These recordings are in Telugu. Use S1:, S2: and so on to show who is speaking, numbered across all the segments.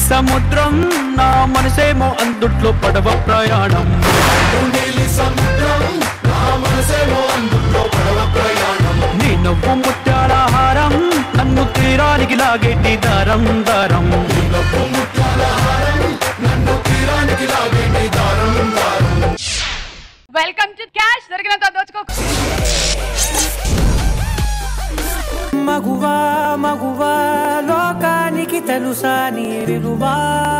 S1: సముద్రం నా మనసేమో అందుట్లో పడవ ప్రయాణం నీ నవ్వు ముత్యాలహారం నన్ను తీరానికి లాగేటి దారం దారం
S2: వెల్కమ్ టు క్యాష్ దొరికినంత దోచుకోకు
S3: మగువా మగువా లోకానికి తెలుసా నీ విలువా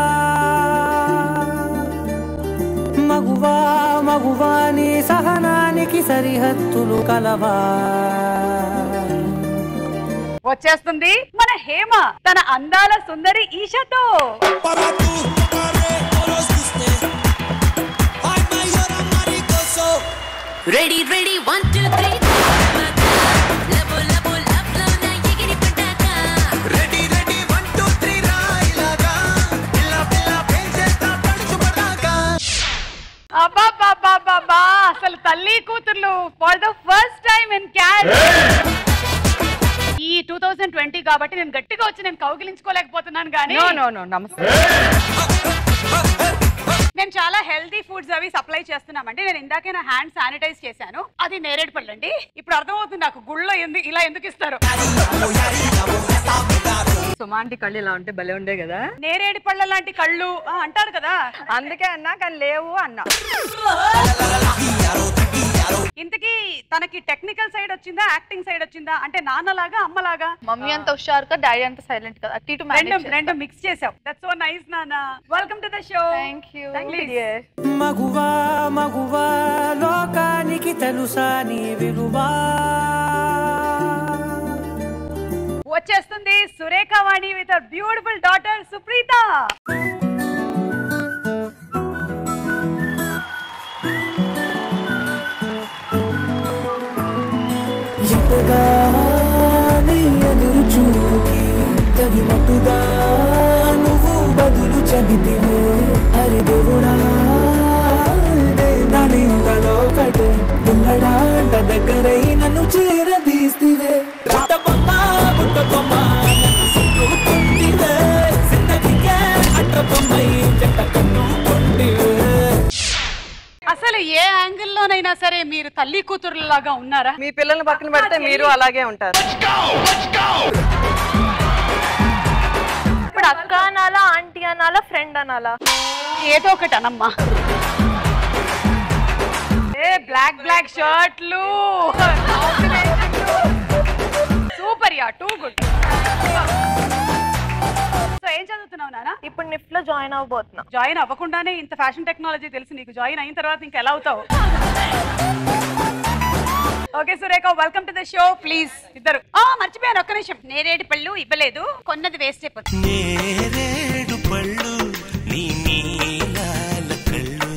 S3: మగువా మగువా నీ సహనానికి సరిహద్దులు కలవా
S2: వచ్చేస్తుంది మన హేమ తన అందాల సుందరి ఈషతో
S4: ready ready one two three లబో లబో లబ్ లో నా ఎగిరి పడ్డాక
S5: ready ready one two three రాయిలాగా పిల్ల పిల్ల పెంచేస్తా పడుచు పడాకా
S2: అబ్బా అసలు తల్లి కూతుర్లు for the first time in cash ఈ టూ థౌజండ్ ట్వంటీ కాబట్టి నేను గట్టిగా వచ్చి నేను కౌగిలించుకోలేకపోతున్నాను కానీ
S6: నో నో నో నమస్తే
S2: మేము చాలా హెల్తీ ఫుడ్స్ అవి సప్లై చేస్తున్నామండి నేను ఇందాకే నా హ్యాండ్ శానిటైజ్ చేశాను అది నేరేడు పళ్ళు అండి ఇప్పుడు అర్థమవుతుంది నాకు గుళ్ళో ఎందుకు ఇలా ఎందుకు ఇస్తారు
S6: సుమాంటి కళ్ళు ఇలా ఉంటే భలే ఉండే కదా
S2: నేరేడు పళ్ళ లాంటి కళ్ళు ఆ, అంటారు కదా
S6: అందుకే అన్నా కానీ లేవు అన్నా
S2: ఇంతకీ తనకి టెక్నికల్ సైడ్ వచ్చిందా యాక్టింగ్ సైడ్ వచ్చిందా అంటే నాన్నలాగా అమ్మలాగా
S7: మమ్మీ అంత హుషారుగా డాడీ అంత సైలెంట్ కదా అటు ఇటు
S2: రెండు రెండు మిక్స్ చేసావు దట్స్ సో నైస్ నాన్న welcome to the show
S7: thank you
S3: మగువా మగువా లోకానికి తెలుసా నీ విలువా
S2: వచ్చేస్తుంది Surekha Vani with beautiful daughter Supritha
S3: ఎంతగానే ఎదురు చూకి తగినట్టుగా నువ్వు బదులు చెబితివే హరి దేవుడా దాని ఒకటే పిల్లడాంట దగ్గరై నన్ను చేరదీస్తివే రాత బొమ్మ బుట్ట బొమ్మ నన్ను సిగ్గుకుంటివే జిందగీకే అట్ట బొమ్మై చెట్ట కన్నుకుంటివే
S2: అసలు ఏ యాంగిల్ లోనైనా సరే మీరు తల్లి కూతురులాగా ఉన్నారా
S6: మీ పిల్లల్ని పక్కన పెడితే మీరు అలాగే ఉంటారు
S7: ఇప్పుడు అక్క అనాలా ఆంటీ అనాలా ఫ్రెండ్ అనాలా
S2: ఏదో ఒకటి అనమ్మా ఏ బ్లాక్ బ్లాక్ షర్ట్లు super yeah too good so ఏం చదువుతున్నావు నాన్న
S7: ఇప్పుడు నిఫ్ట్ లో జాయిన్ అవ్వబోతున్నా
S2: జాయిన్ అవ్వకుండానే ఇంత ఫ్యాషన్ టెక్నాలజీ తెలిసి నీకు జాయిన్ అయిన తర్వాత ఇంకా ఎలా అవుతావు okay Surekha welcome to the show please ఇద్దరు ఆ మర్చిపోయాను ఒక్క నిమిషం నేరేడు పళ్ళు ఇవ్వలేదు కొన్నది వేస్ట్ అయిపోతుంది
S5: నేరేడు పళ్ళు నీ నీలాల కళ్ళు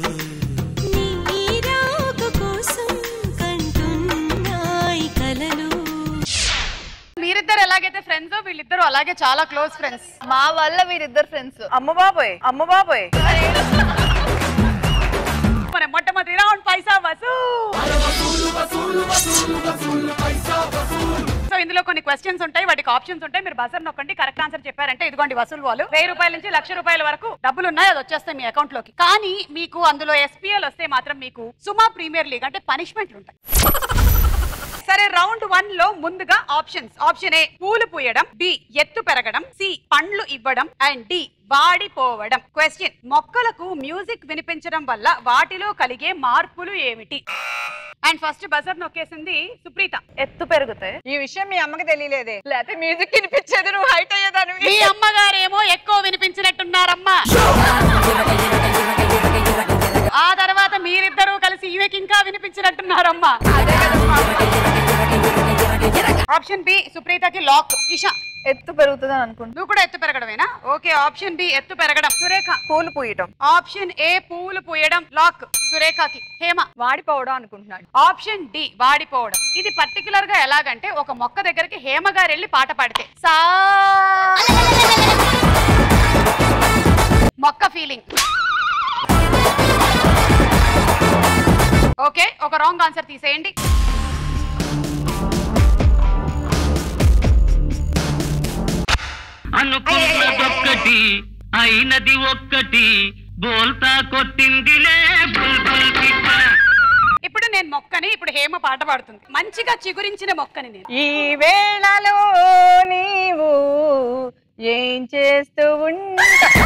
S4: నీరాకు కోసం కంటున్నాయి కలలు
S2: మీరిద్దరు ఎలాగైతే ఫ్రెండ్స్ వీళ్ళిద్దరు అలాగే చాలా క్లోజ్ ఫ్రెండ్స్
S7: మా వల్ల వీరిద్దరు ఫ్రెండ్స్
S6: అమ్మ బాబోయ్ అమ్మ బాబోయ్
S2: మన మొట్టమొదటి రౌండ్ పైసా వసూ సో ఇందులో కొన్ని క్వశ్చన్స్ ఉంటాయి వాటికి ఆప్షన్స్ ఉంటాయి మీరు బజర్ నొక్కండి కరెక్ట్ ఆన్సర్ చెప్పారంటే ఇదిగోండి వసూలు వాళ్ళు వెయ్యి రూపాయల నుంచి లక్ష రూపాయల వరకు డబ్బులు ఉన్నాయి అది వచ్చేస్తాయి మీ అకౌంట్ లోకి కానీ మీకు అందులో ఎస్పీఎల్ వస్తే మాత్రం మీకు సుమా ప్రీమియర్ లీగ్ అంటే పనిష్మెంట్లు ఉంటాయి సరే రౌండ్ వన్ లో ముందుగా ఆప్షన్స్ ఆప్షన్ ఏ పూలు పూయడం బి ఎత్తు పెరగడం సి పండ్లు ఇవ్వడం అండ్ డి వాడిపోవడం క్వశ్చన్ మొక్కలకు మ్యూజిక్ వినిపించడం వల్ల వాటిలో కలిగే మార్పులు ఏమిటి అండ్ ఫస్ట్ బజర్ నొక్కేసింది సుప్రీత
S7: ఎత్తు పెరుగుతాయి
S6: ఈ విషయం మీ అమ్మకి తెలియలేదే లేకపోతే మ్యూజిక్ వినిపించేది నువ్వు హైట్ అయ్యేదానివి
S2: మీ అమ్మగారేమో ఎక్కువ వినిపించినట్టున్నారమ్మా ఆ తర్వాత మీరిద్దరూ కలిసి ఈమెకి ఇంకా వినిపించినట్టున్నారమ్మా ఆప్షన్ బి సుప్రీతకి లాక్ ఇషా
S7: ఎత్తు పెరుగుతుంది అని అనుకుంటా
S2: నువ్వు కూడా ఎత్తు పెరగడమేనా ఓకే ఆప్షన్ బి ఎత్తు పెరగడం సురేఖ
S6: పూలు పూయటం
S2: ఆప్షన్ ఏ పూలు పూయడం లాక్ సురేఖకి హేమ
S6: వాడిపోవడం అనుకుంటున్నాడు
S2: ఆప్షన్ డి వాడిపోవడం ఇది పర్టికులర్ గా ఎలాగంటే ఒక మొక్క దగ్గరికి హేమ గారు వెళ్ళి పాట పాడితే సా మొక్క ఫీలింగ్ ఓకే ఒక రాంగ్ ఆన్సర్ తీసేయండి
S1: అనుకున్నదొక్కటి
S8: అయినది ఒక్కటి బోల్తా కొట్టిందిలే బుల్బుల్ పిట్ట
S2: ఇప్పుడు నేను మొక్కని ఇప్పుడు హేమ పాట పాడుతుంది మంచిగా చిగురించిన మొక్కని నేను
S6: ఈ వేళలో నీవు ఏం చేస్తూ ఉంటా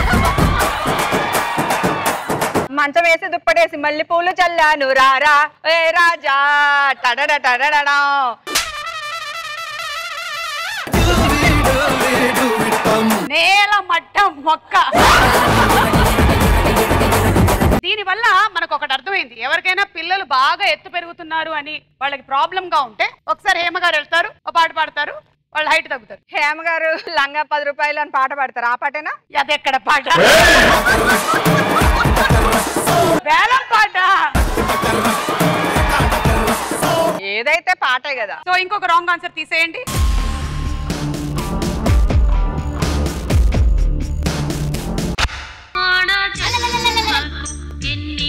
S6: మంచం వేసి దుప్పడేసి మల్లె పూలు చల్లాను రారా ఏ రాజా టడడ టడడడా
S2: నేల మట్టం మొక్క దీనివల్ల మనకు ఒకటి అర్థమైంది ఎవరికైనా పిల్లలు బాగా ఎత్తు పెరుగుతున్నారు అని వాళ్ళకి ప్రాబ్లం గా ఉంటే ఒకసారి హేమ గారు వెళ్తారు ఒక పాట పాడతారు వాళ్ళ హైట్ తగ్గుతారు
S6: హేమ గారు లంగా పది రూపాయలు అని పాట పాడతారు ఆ పాటేనా
S2: అది ఎక్కడ పాట వేలం పాట
S6: ఏదైతే పాటే కదా
S2: సో ఇంకొక రాంగ్ ఆన్సర్ తీసేయండి
S4: ఎన్ని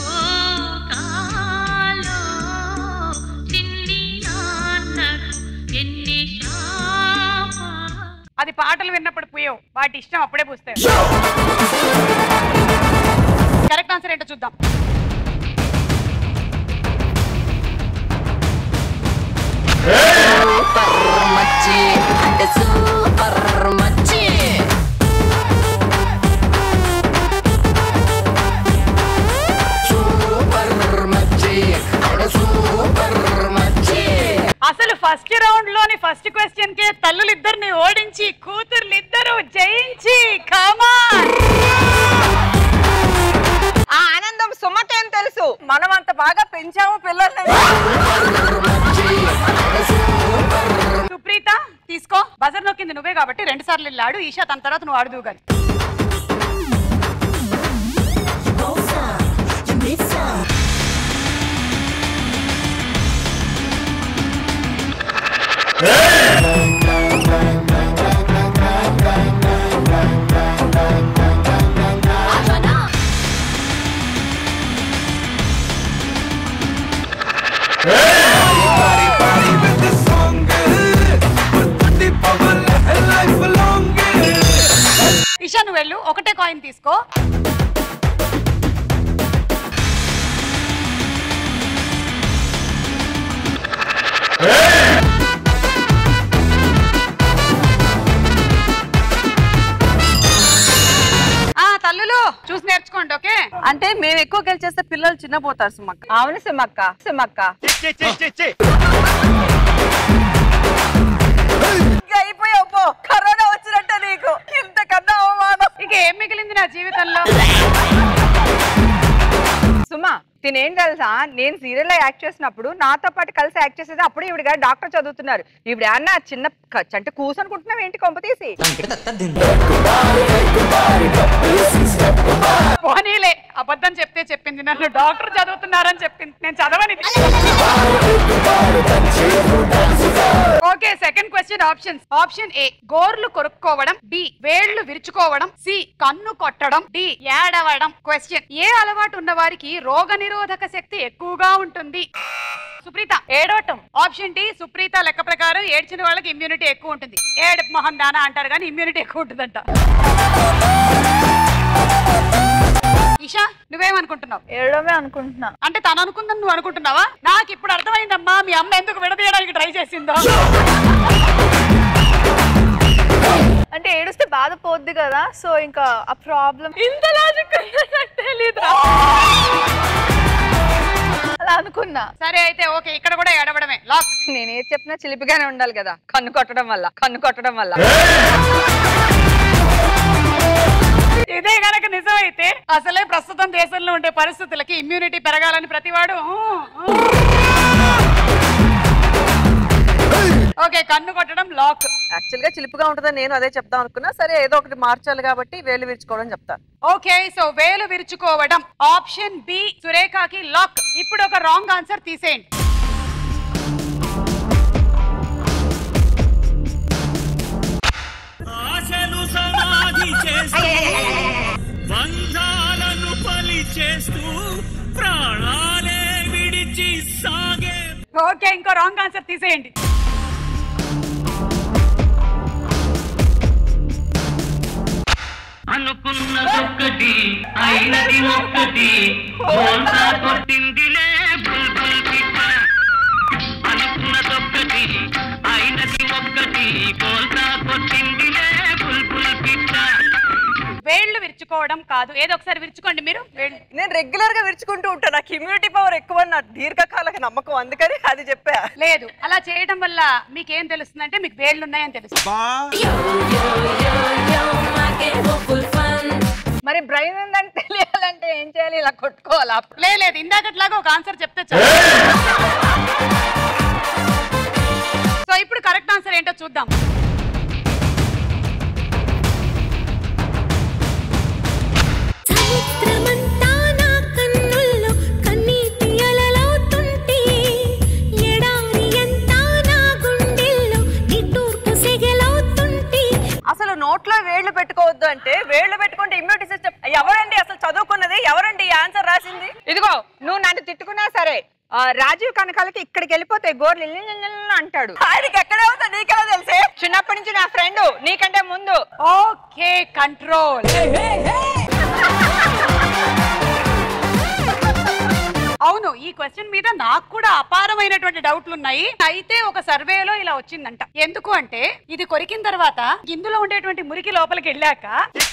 S4: శోకాలో చిన్ని నాన్నకు ఎన్ని శాపా
S2: అది పాటలు విన్నప్పుడు పూయవు వాటి ఇష్టం అప్పుడే పూస్తాయి కరెక్ట్ ఆన్సర్ ఏంటో చూద్దాం
S4: మచ్చి అంటే సూపర్ మచ్చి
S2: అసలు ఫస్ట్ రౌండ్ లోని ఫస్ట్ క్వశ్చన్ కే తల్లులిద్దరిని ఓడించి కూతుర్లిద్దరూ జయించి కామాన్
S6: ఆ ఆనందం సుమకేం తెలుసు మనం అంత బాగా పెంచాము పిల్లల్ని
S2: సుప్రీత తీసుకో బజర్ నొక్కింది నువ్వే కాబట్టి రెండు సార్లు వెళ్ళాడు ఈషా తన తర్వాత నువ్వు ఆడుదు కానీ ఇషా నువ్వు వెళ్ళు ఒకటే కాయిన్ తీసుకో ఆ తల్లులు చూసి నేర్చుకోండి ఓకే
S9: అంటే మేము ఎక్కువ గెలిచేస్తే పిల్లలు చిన్నపోతారు సుమక్క
S6: అవును సుమక్క సుమక్క ఇంకా అయిపోయావు పో కరోనా వచ్చినట్టే నీకు ఇంతకన్నా అవమానం
S2: ఇక ఏం మిగిలింది నా జీవితంలో
S6: సుమా తినేం తెలుసా నేను సీరియల్ లో యాక్ట్ చేసినప్పుడు నాతో పాటు కలిసి యాక్ట్ చేసేది అప్పుడు ఈవిడ గారు డాక్టర్ చదువుతున్నారు ఈవిడ అన్న చిన్న క- అంటే కూసనుకుంటున్నావు ఏంటి కొంప తీసి
S2: పోనీలే అబద్ధం చెప్తే చెప్పింది నన్ను డాక్టర్ చదువుతున్నారని చెప్పింది నేను చదవని okay second question options option A గోర్లు కొరుక్కోవడం బి వేళ్లు విరుచుకోవడం సి కన్ను కొట్టడం డి ఏడవడం క్వశ్చన్ ఏ అలవాటు ఉన్న వారికి రోగ నిరోధక శక్తి ఎక్కువగా ఉంటుంది సుప్రీత ఏడవటం ఆప్షన్ డి సుప్రీత లెక్క ప్రకారం ఏడ్చిన వాళ్ళకి ఇమ్యూనిటీ ఎక్కువ ఉంటుంది ఏడు మొహం దానా అంటారు కానీ ఇమ్యూనిటీ ఎక్కువ ఉంటుందంట ఇషా నువ్వేమనుకుంటున్నావు
S7: ఏడవమే అనుకుంటున్నా
S2: అంటే తను అనుకుందని నువ్వు అనుకుంటున్నావా నాకు ఇప్పుడు అర్థమైందమ్మా మీ అమ్మ ఎందుకు విడదీయడానికి ట్రై చేసిందో
S7: అంటే ఏడుస్తే బాధ పోద్ది కదా సో ఇంకా ఆ ప్రాబ్లం
S2: ఇంత లాజిక్ నాకు తెలీదు
S7: అలా అనుకున్నా
S2: సరే అయితే ఓకే ఇక్కడ కూడా ఏడవడమే లాక్
S6: నేను ఏది చెప్పినా చిలిపిగానే ఉండాలి కదా కన్ను కొట్టడం వల్ల కన్ను కొట్టడం వల్ల
S2: ఇదే గనక నిజమైతే అసలే ప్రస్తుతం దేశంలో ఉండే పరిస్థితులకి ఇమ్యూనిటీ పెరగాలని ప్రతివాడు ఊ, ఊ. ఓకే కన్ను కొట్టడం లాక్
S9: యాక్చువల్ గా చిలిపిగా ఉంటుందని నేను అదే చెప్దాం అనుకున్నా సరే ఏదో ఒకటి మార్చాలి కాబట్టి వేలు విరుచుకోవడం చెప్తాను
S2: ఓకే సో వేలు విరుచుకోవడం ఆప్షన్ బి సురేఖకి లాక్ ఇప్పుడు ఒక రాంగ్ ఆన్సర్ తీసేయండి
S8: ఆశలు సమాధి చేస్తూ బంధాలను పలి చేస్తూ ప్రాణాలే విడిచి సాగే
S2: ఓకే ఇంకో రాంగ్ ఆన్సర్ తీసేయండి
S8: అనుకున్నదొక్కటి అయినది ఒక్కటి బోల్తా కొట్టిందిలే బుల్బుల్ పిట్ట అనుకున్నదొక్కటి అయినది ఒక్కటి బోల్తా కొట్టిందిలే బుల్బుల్ పిట్ట
S2: వేళ్ళు విరుచుకోవడం కాదు ఏదో ఒకసారి విరుచుకోండి మీరు వేళ్ళు
S9: నేను రెగ్యులర్ గా విరుచుకుంటూ ఉంటాను నాకు ఇమ్యూనిటీ పవర్ ఎక్కువ నా దీర్ఘకాలక నమ్మకం అందుకని అది చెప్పా
S2: లేదు అలా చేయడం వల్ల మీకేం తెలుస్తుందంటే మీకు వేళ్ళు ఉన్నాయని తెలుస్తుంది
S6: మరి బ్రెయిన్ ఉందని తెలియాలంటే ఏం చేయాలి ఇలా కొట్టుకోవాలా
S2: లే- లేదు ఇందాకట్లాగా ఒక ఆన్సర్ చెప్తే చాలు సో ఇప్పుడు కరెక్ట్ ఆన్సర్ ఏంటో చూద్దాం
S4: చరిత్రమంతా నా కన్నుల్లో కన్నీటి అలలవుతుంటే ఎడారి అంతా నా గుండెల్లో నిట్టూర్పు సెగలవుతుంటే
S9: అసలు నోట్లో వేళ్ళు పెట్టుకోవద్దు అంటే వేళ్ళు పెట్టుకుంటే ఇమ్యూనిటీ సిస్టమ్ ఎవరండి అసలు చదువుకున్నది ఎవరండి ఈ ఆన్సర్ రాసింది
S6: ఇదిగో నువ్వు నన్ను తిట్టుకున్నా సరే ఆ, రాజీవ్ కనకాలకి ఇక్కడికి వెళ్ళిపోతే గోర్లు ఇల్లు ఇల్లు ఇల్లు అంటాడు
S9: ఆయనకి ఎక్కడే ఉందో నీకెలా తెలిసే
S6: చిన్నప్పటి నుంచి నా ఫ్రెండ్ నీకంటే ముందు
S2: ఓకే కంట్రోల్ అవును ఈ క్వశ్చన్ మీద నాకు కూడా అపారమైనటువంటి డౌట్లు ఉన్నాయి అయితే ఒక సర్వేలో ఇలా వచ్చిందంట ఎందుకు అంటే ఇది కొరికిన తర్వాత ఇందులో ఉండేటువంటి మురికి లోపలికి వెళ్ళాక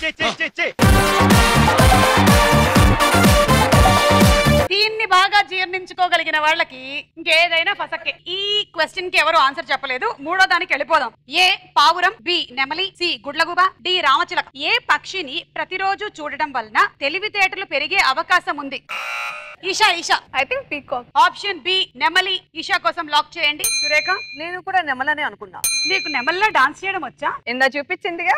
S2: దీన్ని బాగా జీర్ణించుకోగలిగిన వాళ్ళకి ఇంకేదైనా ఫసక్కే ఈ క్వశ్చన్ కి ఎవరు ఆన్సర్ చెప్పలేదు మూడో దానికి వెళ్ళిపోదాం ఏ పావురం బి నెమలి సి గుడ్లగుబ డి రామచిలక ఏ పక్షిని ప్రతిరోజు చూడడం వలన తెలివితేటలు పెరిగే అవకాశం ఉంది Isha Isha
S7: I think peacock
S2: option B నెమలి ఈషా కోసం లాక్ చేయండి సురేఖ
S9: నేను కూడా నెమలనే అనుకున్నా
S2: నీకు నెమల్లో డాన్స్ చేయడం వచ్చా
S6: ఇందా చూపించిందిగా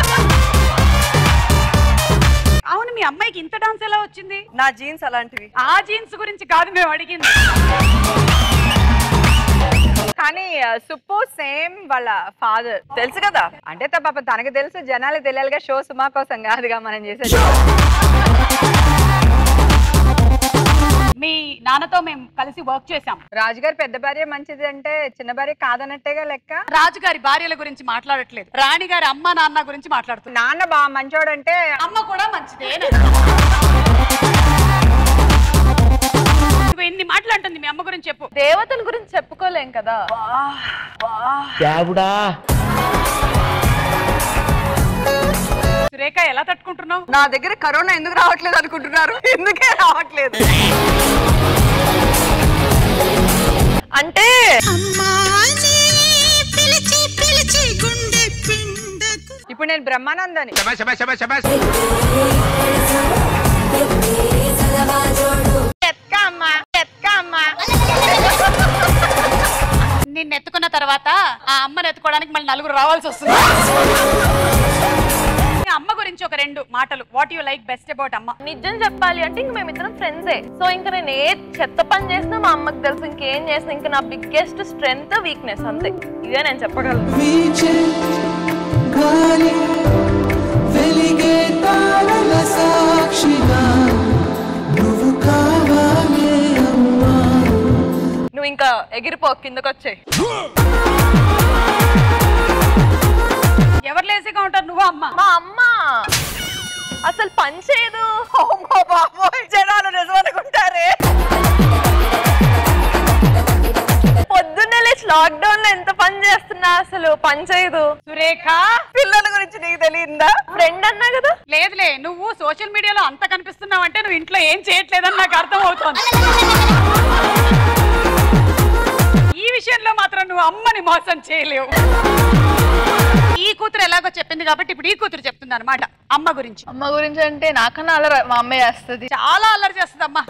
S2: అవును మీ అమ్మాయికి ఇంత డాన్స్ ఎలా వచ్చింది
S9: నా జీన్స్ అలాంటివి
S2: ఆ జీన్స్ గురించి కాదు మేము అడిగింది
S6: కానీ సుప్పు సేమ్ వాళ్ళ ఫాదర్
S9: తెలుసు కదా
S6: అంటే త- పాప తనకు తెలుసు జనాలకు తెలియాలిగా షో సుమా కోసం కాదుగా మనం చేసేది
S2: మీ నాన్నతో మేము కలిసి వర్క్ చేసాం
S6: రాజుగారి పెద్ద భార్య మంచిది అంటే చిన్న భార్య కాదన్నట్టేగా లెక్క
S2: రాజుగారి భార్యల గురించి మాట్లాడట్లేదు రాణి గారి అమ్మ నాన్న గురించి మాట్లాడుతున్నా
S6: నాన్న బాగా మంచోడంటే
S2: అమ్మ కూడా మంచిదే నువ్వు ఎన్ని మాటలు అంటుంది మీ అమ్మ గురించి చెప్పు
S7: దేవతల గురించి చెప్పుకోలేం కదా
S2: సురేఖ ఎలా తట్టుకుంటున్నావు
S9: నా దగ్గర కరోనా ఎందుకు రావట్లేదు అనుకుంటున్నారు ఎందుకే రావట్లేదు
S7: అంటే
S4: అమ్మా అని పిలిచి పిలిచి గుండె పిండకు
S6: ఇప్పుడు నేను బ్రహ్మానందని ఎత్క అమ్మా ఎత్క అమ్మా
S2: నిన్ను ఎత్తుకున్న తర్వాత ఆ అమ్మని ఎత్తుకోవడానికి మళ్ళీ నలుగురు రావాల్సి వస్తుంది మీ అమ్మ గురించి ఒక రెండు మాటలు what you like best about అమ్మ
S7: నిజం చెప్పాలి అంటే ఇంక మేమిద్దరం ఫ్రెండ్సే సో ఇంకా నేను ఏ చెత్త పని చేసినా మా అమ్మకి తెలుసు ఇంకేం చేసినా ఇంకా నా బిగ్గెస్ట్ స్ట్రెంగ్త్ వీక్నెస్ అంతే ఇదే నేను చెప్పగలను
S3: వీచే గాలి వెలిగే తారల సాక్షిగా నువ్వు కావాలే అమ్మా
S7: నువ్వు ఇంకా ఎగిరిపో కిందకు వచ్చాయి
S2: ఎవరు లేసిగా ఉంటారు నువ్వు అమ్మ
S7: మా అమ్మ అసలు పని చేయదు
S9: అమ్మో బాబోయ్ జనాలు నిజమనుకుంటారే
S7: పొద్దున్నే లేచి లాక్డౌన్ లో ఎంత పని చేస్తున్నా అసలు పని చేయదు
S2: సురేఖ
S9: పిల్లల గురించి నీకు తెలియదా
S7: ఫ్రెండ్ అన్నా కదా
S2: లేదులే నువ్వు సోషల్ మీడియాలో అంత కనిపిస్తున్నావు అంటే నువ్వు ఇంట్లో ఏం చేయట్లేదని నాకు అర్థం అవుతోంది ఈ విషయంలో మాత్రం నువ్వు అమ్మని మోసం చేయలేవు ఈ కూతురు ఎలాగో చెప్పింది కాబట్టి ఇప్పుడు ఈ కూతురు చెప్తుంది అనమాట అమ్మ గురించి
S7: అమ్మ గురించి అంటే నాకన్నా అలా మా అమ్మ చేస్తుంది
S2: చాలా అల్లరి చేస్తుంది అమ్మ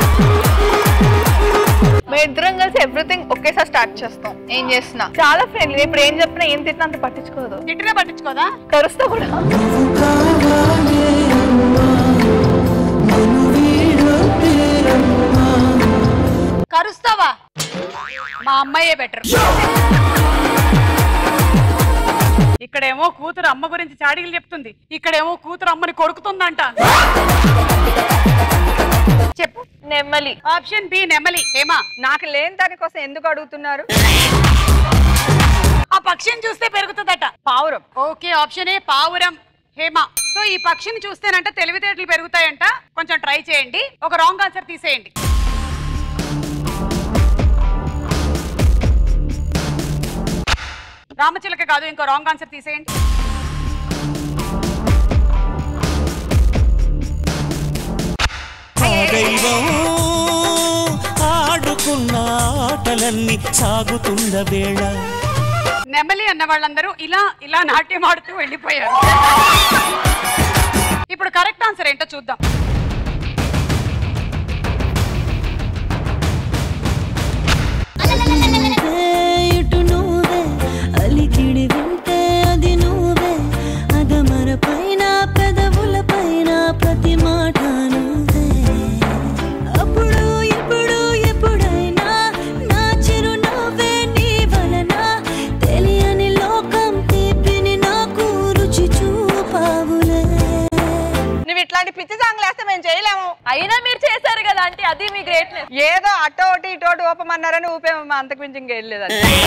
S7: మేము ఇద్దరం కలిసి ఎవ్రీథింగ్ ఒకేసారి స్టార్ట్ చేస్తాం ఏం చేస్తున్నా చాలా ఫ్రెండ్లీ ఇప్పుడు ఏం చెప్పినా ఏం తిట్టినా అంత పట్టించుకోదు
S2: తిట్టినే పట్టించుకోదా
S7: కరుస్తా కూడా
S3: నువ్వు కావాలే అమ్మా నన్ను వీడొద్దేరమ్మా
S2: కరుస్తావా మా అమ్మాయే బెటర్ ఇక్కడేమో కూతురు అమ్మ గురించి చాడీలు చెప్తుంది ఇక్కడేమో కూతురు అమ్మని కొడుకుతుందంట చెప్పు
S7: నెమ్మలి
S2: ఆప్షన్ బి నెమలి ఏమా
S6: నాకు లేని దానికోసం ఎందుకు అడుగుతున్నారు
S2: ఆ పక్షిని చూస్తే పెరుగుతుందట
S6: పావురం
S2: ఓకే ఆప్షన్ ఏ పావురం హేమ సో ఈ పక్షిని చూస్తేనంట తెలివితేటలు పెరుగుతాయంట కొంచెం ట్రై చేయండి ఒక రాంగ్ ఆన్సర్ తీసేయండి రామచిలక కాదు ఇంకో రాంగ్ ఆన్సర్ తీసేయండి
S3: ఆ దైవం ఆడుకున్న ఆటలన్నీ సాగుతున్న వేళ
S2: నెమలి అన్న వాళ్ళందరూ ఇలా ఇలా నాట్యం ఆడుతూ వెళ్ళిపోయారు ఇప్పుడు కరెక్ట్ ఆన్సర్ ఏంటో చూద్దాం
S10: నువ్వే, ఇటు నువ్వే అలికిడి వింటే అది నువ్వే అదమర పైన పెదవుల పైన ప్రతి మాట నువ్వే అప్పుడు ఇప్పుడు ఎప్పుడైనా నా చిరునవ్వే నీ వలన తెలియని లోకం తీపిని నాకు రుచి చూపావులే
S6: నువ్వు ఇట్లాంటి పిచ్చి సాంగ్లు వేస్తే మేము చేయలేము
S7: అయినా మీరు చేశారు కదా అంటే అది మీ గ్రేట్నెస్
S6: ఏదో అటో ఒకటి ఇటో ఒకటి ఊపమన్నారని ఊపేమో అంతకు మించి ఇంకేం లేదు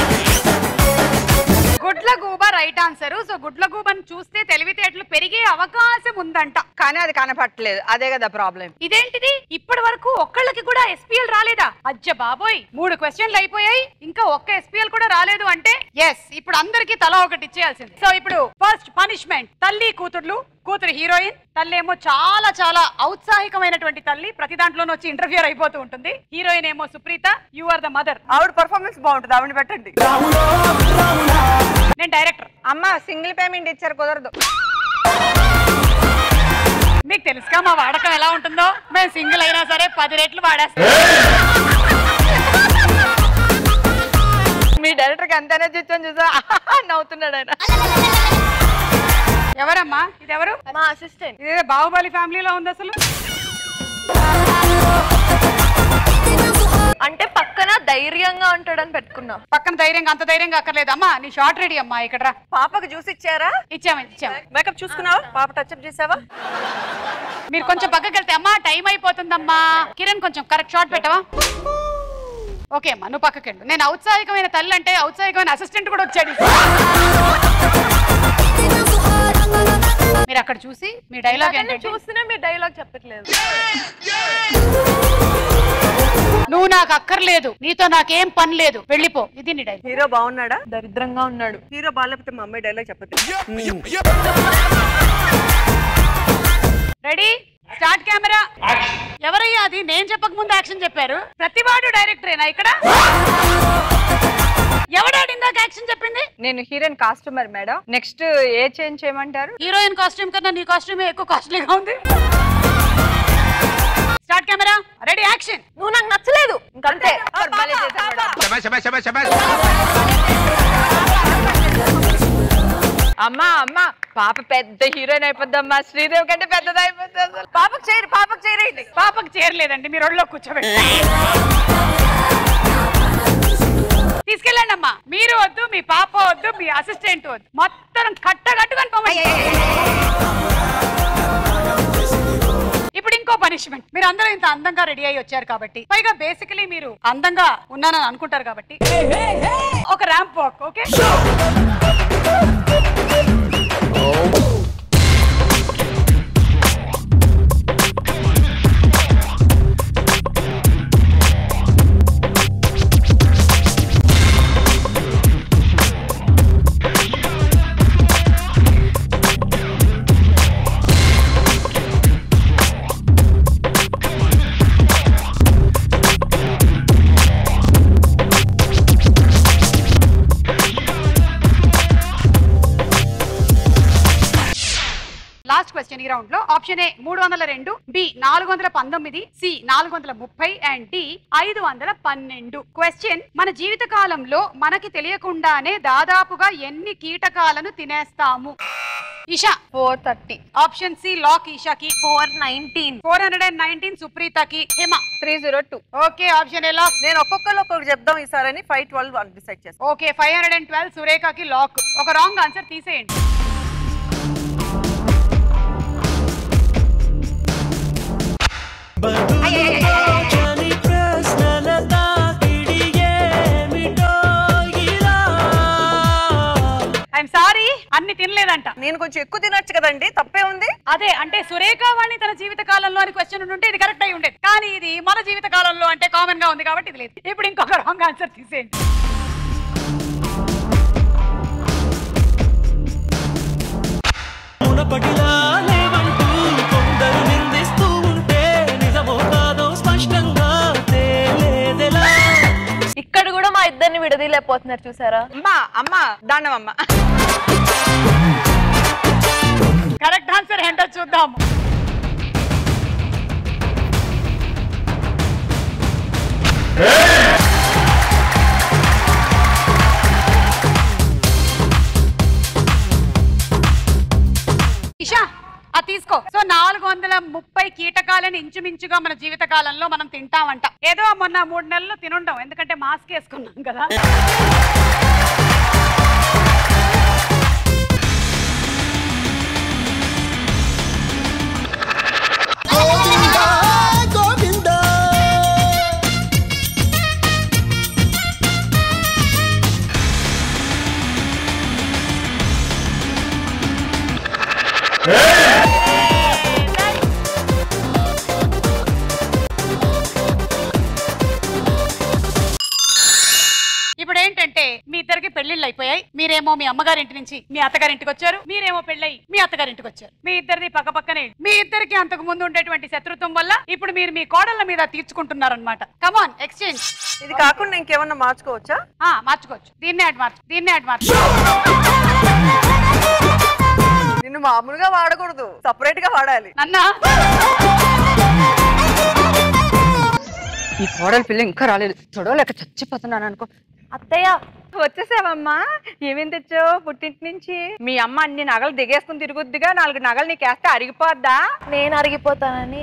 S2: గుడ్ల గూబ రైట్ ఆన్సర్ సో గుడ్ల గూబను చూస్తే తెలివితేటలు పెరిగే అవకాశం ఉందంట
S6: కానీ అది కనపట్టలేదు అదే కదా ప్రాబ్లం
S2: ఇదేంటిది ఇప్పటి వరకు ఒక్కళ్ళకి కూడా ఎస్పీఎల్ రాలేదా అజ్జ బాబోయ్ మూడు క్వశ్చన్లు అయిపోయాయి ఇంకా ఒక్క ఎస్పీఎల్ కూడా రాలేదు అంటే ఎస్ ఇప్పుడు అందరికి తలా ఒకటి ఇచ్చేయాల్సింది సో ఇప్పుడు ఫస్ట్ పనిష్మెంట్ తల్లి కూతుర్లు కూతురు హీరోయిన్ తల్లి ఏమో చాలా చాలా ఔత్సాహికమైనటువంటి తల్లి ప్రతి దాంట్లోనూ వచ్చి ఇంటర్వ్యూర్ అయిపోతూ ఉంటుంది హీరోయిన్ ఏమో Supritha you are the mother
S6: ఆవిడ పర్ఫార్మెన్స్ బాగుంటుంది ఆవిడ పెట్టండి
S2: నేను డైరెక్టర్
S6: అమ్మ సింగిల్ పేమెంట్ ఇచ్చారు కుదరదు
S2: మీకు తెలుసుగా మా వాడకం ఎలా ఉంటుందో మేము సింగిల్ అయినా సరే పది రెట్లు వాడేస్తాం
S6: మీ డైరెక్టర్ కి ఎంత ఎనర్జీ ఇచ్చాను చూసా నవ్వుతున్నాడు ఆయన
S2: ఎవరమ్మా ఇది ఎవరు
S7: మా అసిస్టెంట్
S2: ఇదే బాహుబలి ఫ్యామిలీలో ఉంది అసలు
S7: అంటే పక్కన ధైర్యంగా ఉంటాడని పెట్టుకున్నా
S2: పక్కన ధైర్యంగా అంత ధైర్యంగా అక్కర్లేదు అమ్మా నీ షార్ట్ రెడీ అమ్మా ఇక్కడ రా
S9: పాపకు జ్యూస్ ఇచ్చారా
S2: ఇచ్చాము ఇచ్చాము
S9: మేకప్ చూసుకున్నావా పాప టచ్అప్ చేసావా
S2: మీరు కొంచెం పక్కకి వెళ్తే అమ్మా టైం అయిపోతుందమ్మా కిరణ్ కొంచెం కరెక్ట్ షార్ట్ పెట్టవా ఓకే అమ్మా నువ్వు పక్కకి వెళ్ళు నేను ఔత్సాహికమైన తల్లి అంటే ఔత్సాహికమైన అసిస్టెంట్ కూడా వచ్చాడు మీరు అక్కడ చూసి మీ డైలాగ్
S7: నాకన్నా
S2: ఏంటంటే
S7: చూస్తేనే మీరు డైలాగ్ చెప్పట్లేదు
S2: నువ్వు నాకు అక్కర్లేదు నీతో నాకేం పని లేదు వెళ్ళిపో ఇది నీ డైలాగ్
S9: హీరో బాగున్నాడా
S7: దరిద్రంగా ఉన్నాడు
S9: హీరో బాగాలేకపోతే మా అమ్మాయి డైలాగ్ చెప్పదు
S2: రెడీ స్టార్ట్ కెమెరా ఎవరయ్యా అది నేను చెప్పక ముందు యాక్షన్ చెప్పారు ప్రతివాడు డైరెక్టరేనా ఇక్కడ ఎవడాడు ఇందాక యాక్షన్ చెప్పింది
S6: నేను హీరోయిన్ కాస్ట్యూమర్ మేడం నెక్స్ట్ ఏ చేంజ్ చేయమంటారు
S2: హీరోయిన్ కాస్ట్యూమ్ కన్నా నీ కాస్ట్యూమ్ ఎక్కువ కాస్ట్లీగా ఉంది స్టార్ట్ కెమెరా రెడీ యాక్షన్
S7: నువ్వు నాకు నచ్చలేదు ఇంకంతే
S6: భలే చేశారు మేడం. అమ్మా అమ్మా పాప పెద్ద హీరోయిన్ అయిపోద్దమ్మా శ్రీదేవి కంటే పెద్దది అయిపోద్ది అసలు
S9: పాపకు చేయరు పాపకు చేయరండి
S2: పాపకు చేరలేదండి మీరు ఒళ్ళో కూర్చోబెట్టి తీసుకెళ్ళండి అమ్మా మీరు వద్దు మీ పాప వద్దు మీ అసిస్టెంట్ వద్దు మొత్తం కట్టగట్టుకొని పోమండి ఇప్పుడు ఇంకో పనిష్మెంట్ మీరు అందరూ ఇంత అందంగా రెడీ అయ్యి వచ్చారు కాబట్టి పైగా బేసికలీ మీరు అందంగా ఉన్నానని అనుకుంటారు కాబట్టి ఒక ramp walk okay last question ఈ రౌండ్ లో ఆప్షన్ ఏ మూడు వందల రెండు బి నాలుగు వందల పంతొమ్మిది సి నాలుగు వందల ముప్పై అండ్ డి ఐదు వందల పన్నెండు క్వశ్చన్ మన జీవిత కాలంలో మనకి తెలియకుండానే దాదాపుగా ఎన్ని కీటకాలను తినేస్తాము Isha
S7: four thirty
S2: option C lock ఈషాకి
S7: four nineteen
S2: four hundred and nineteen సుప్రీతకి Hima
S6: three zero two
S2: okay option A lock
S9: నేను ఒక్కొక్కరు ఒక్కొక్కటి చెప్దాం ఈసారి ఫైవ్ ట్వెల్వ్ అని డిసైడ్ చేస్తాను
S2: okay five hundred and twelve సురేఖకి లాక్ ఒక రాంగ్ ఆన్సర్ తీసేయండి
S3: బదులోచని ప్రశ్నల తాకిడి ఏమిటో ఇలా
S2: ఐఎమ్ సారీ అన్ని తినలేదంట
S9: నేను కొంచెం ఎక్కువ తినొచ్చు కదండి తప్పే ఉంది
S2: అదే అంటే సురేఖ వాణి తన జీవిత కాలంలో అని క్వశ్చన్ ఉంటే ఇది కరెక్ట్ అయి ఉండేది కానీ ఇది మన జీవిత కాలంలో అంటే కామన్ గా ఉంది కాబట్టి ఇది లేదు ఇప్పుడు ఇంకొక రాంగ్ ఆన్సర్ తీసేయండి
S3: మునపటిలా లేవంటూ కొందరు నిందిస్తూ ఉంటే నిజమో కాదో స్పష్టంగా తేలేదెలా
S7: ఇక్కడ కూడా మా ఇద్దరిని విడదీయలేకపోతున్నారు చూసారా
S6: అమ్మా అమ్మా దానవమ్మ
S2: కరెక్ట్ ఆన్సర్ ఏంటో చూద్దాం ఇషా అది తీసుకో సో నాలుగు వందల ముప్పై కీటకాలని ఇంచుమించుగా మన జీవిత కాలంలో మనం తింటామంట ఏదో మొన్న మూడు నెలలు తినుంటాం ఎందుకంటే మాస్క్ వేసుకున్నాం కదా ఇప్పుడు ఏంటంటే మీ ఇద్దరికి పెళ్లిళ్ళు అయిపోయాయి మీరేమో మీ అమ్మగారింటి నుంచి మీ అత్తగారింటికి వచ్చారు మీరేమో పెళ్ళయి మీ అత్తగారింటికి వచ్చారు మీ ఇద్దరిది పక్క పక్కనే మీ ఇద్దరికి అంతకు ముందు ఉండేటువంటి శత్రుత్వం వల్ల ఇప్పుడు మీరు మీ కోడళ్ళ మీద తీర్చుకుంటున్నారనమాట కమాన్ ఎక్స్చేంజ్
S9: ఇది కాకుండా ఇంకేమన్నా మార్చుకోవచ్చా
S2: ఆ మార్చుకోవచ్చు దీన్నే యాడ్ మార్చు దీన్నే యాడ్ మార్చు
S9: నిన్ను మామూలుగా వాడకూడదు సపరేట్ గా వాడాలి
S2: నన్నా
S6: ఈ కోడలి పిల్ల ఇంకా రాలేదు చూడలేక చచ్చిపోతున్నాను అనుకో
S7: అత్తయ్య
S6: వచ్చేసావమ్మా ఏమేం తెచ్చావు పుట్టింటి నుంచి మీ అమ్మ అన్ని నగలు దిగేసుకుని తిరుగుద్దిగా నాలుగు నగలు నీకేస్తే అరిగిపోద్దా
S7: నేను అరిగిపోతానని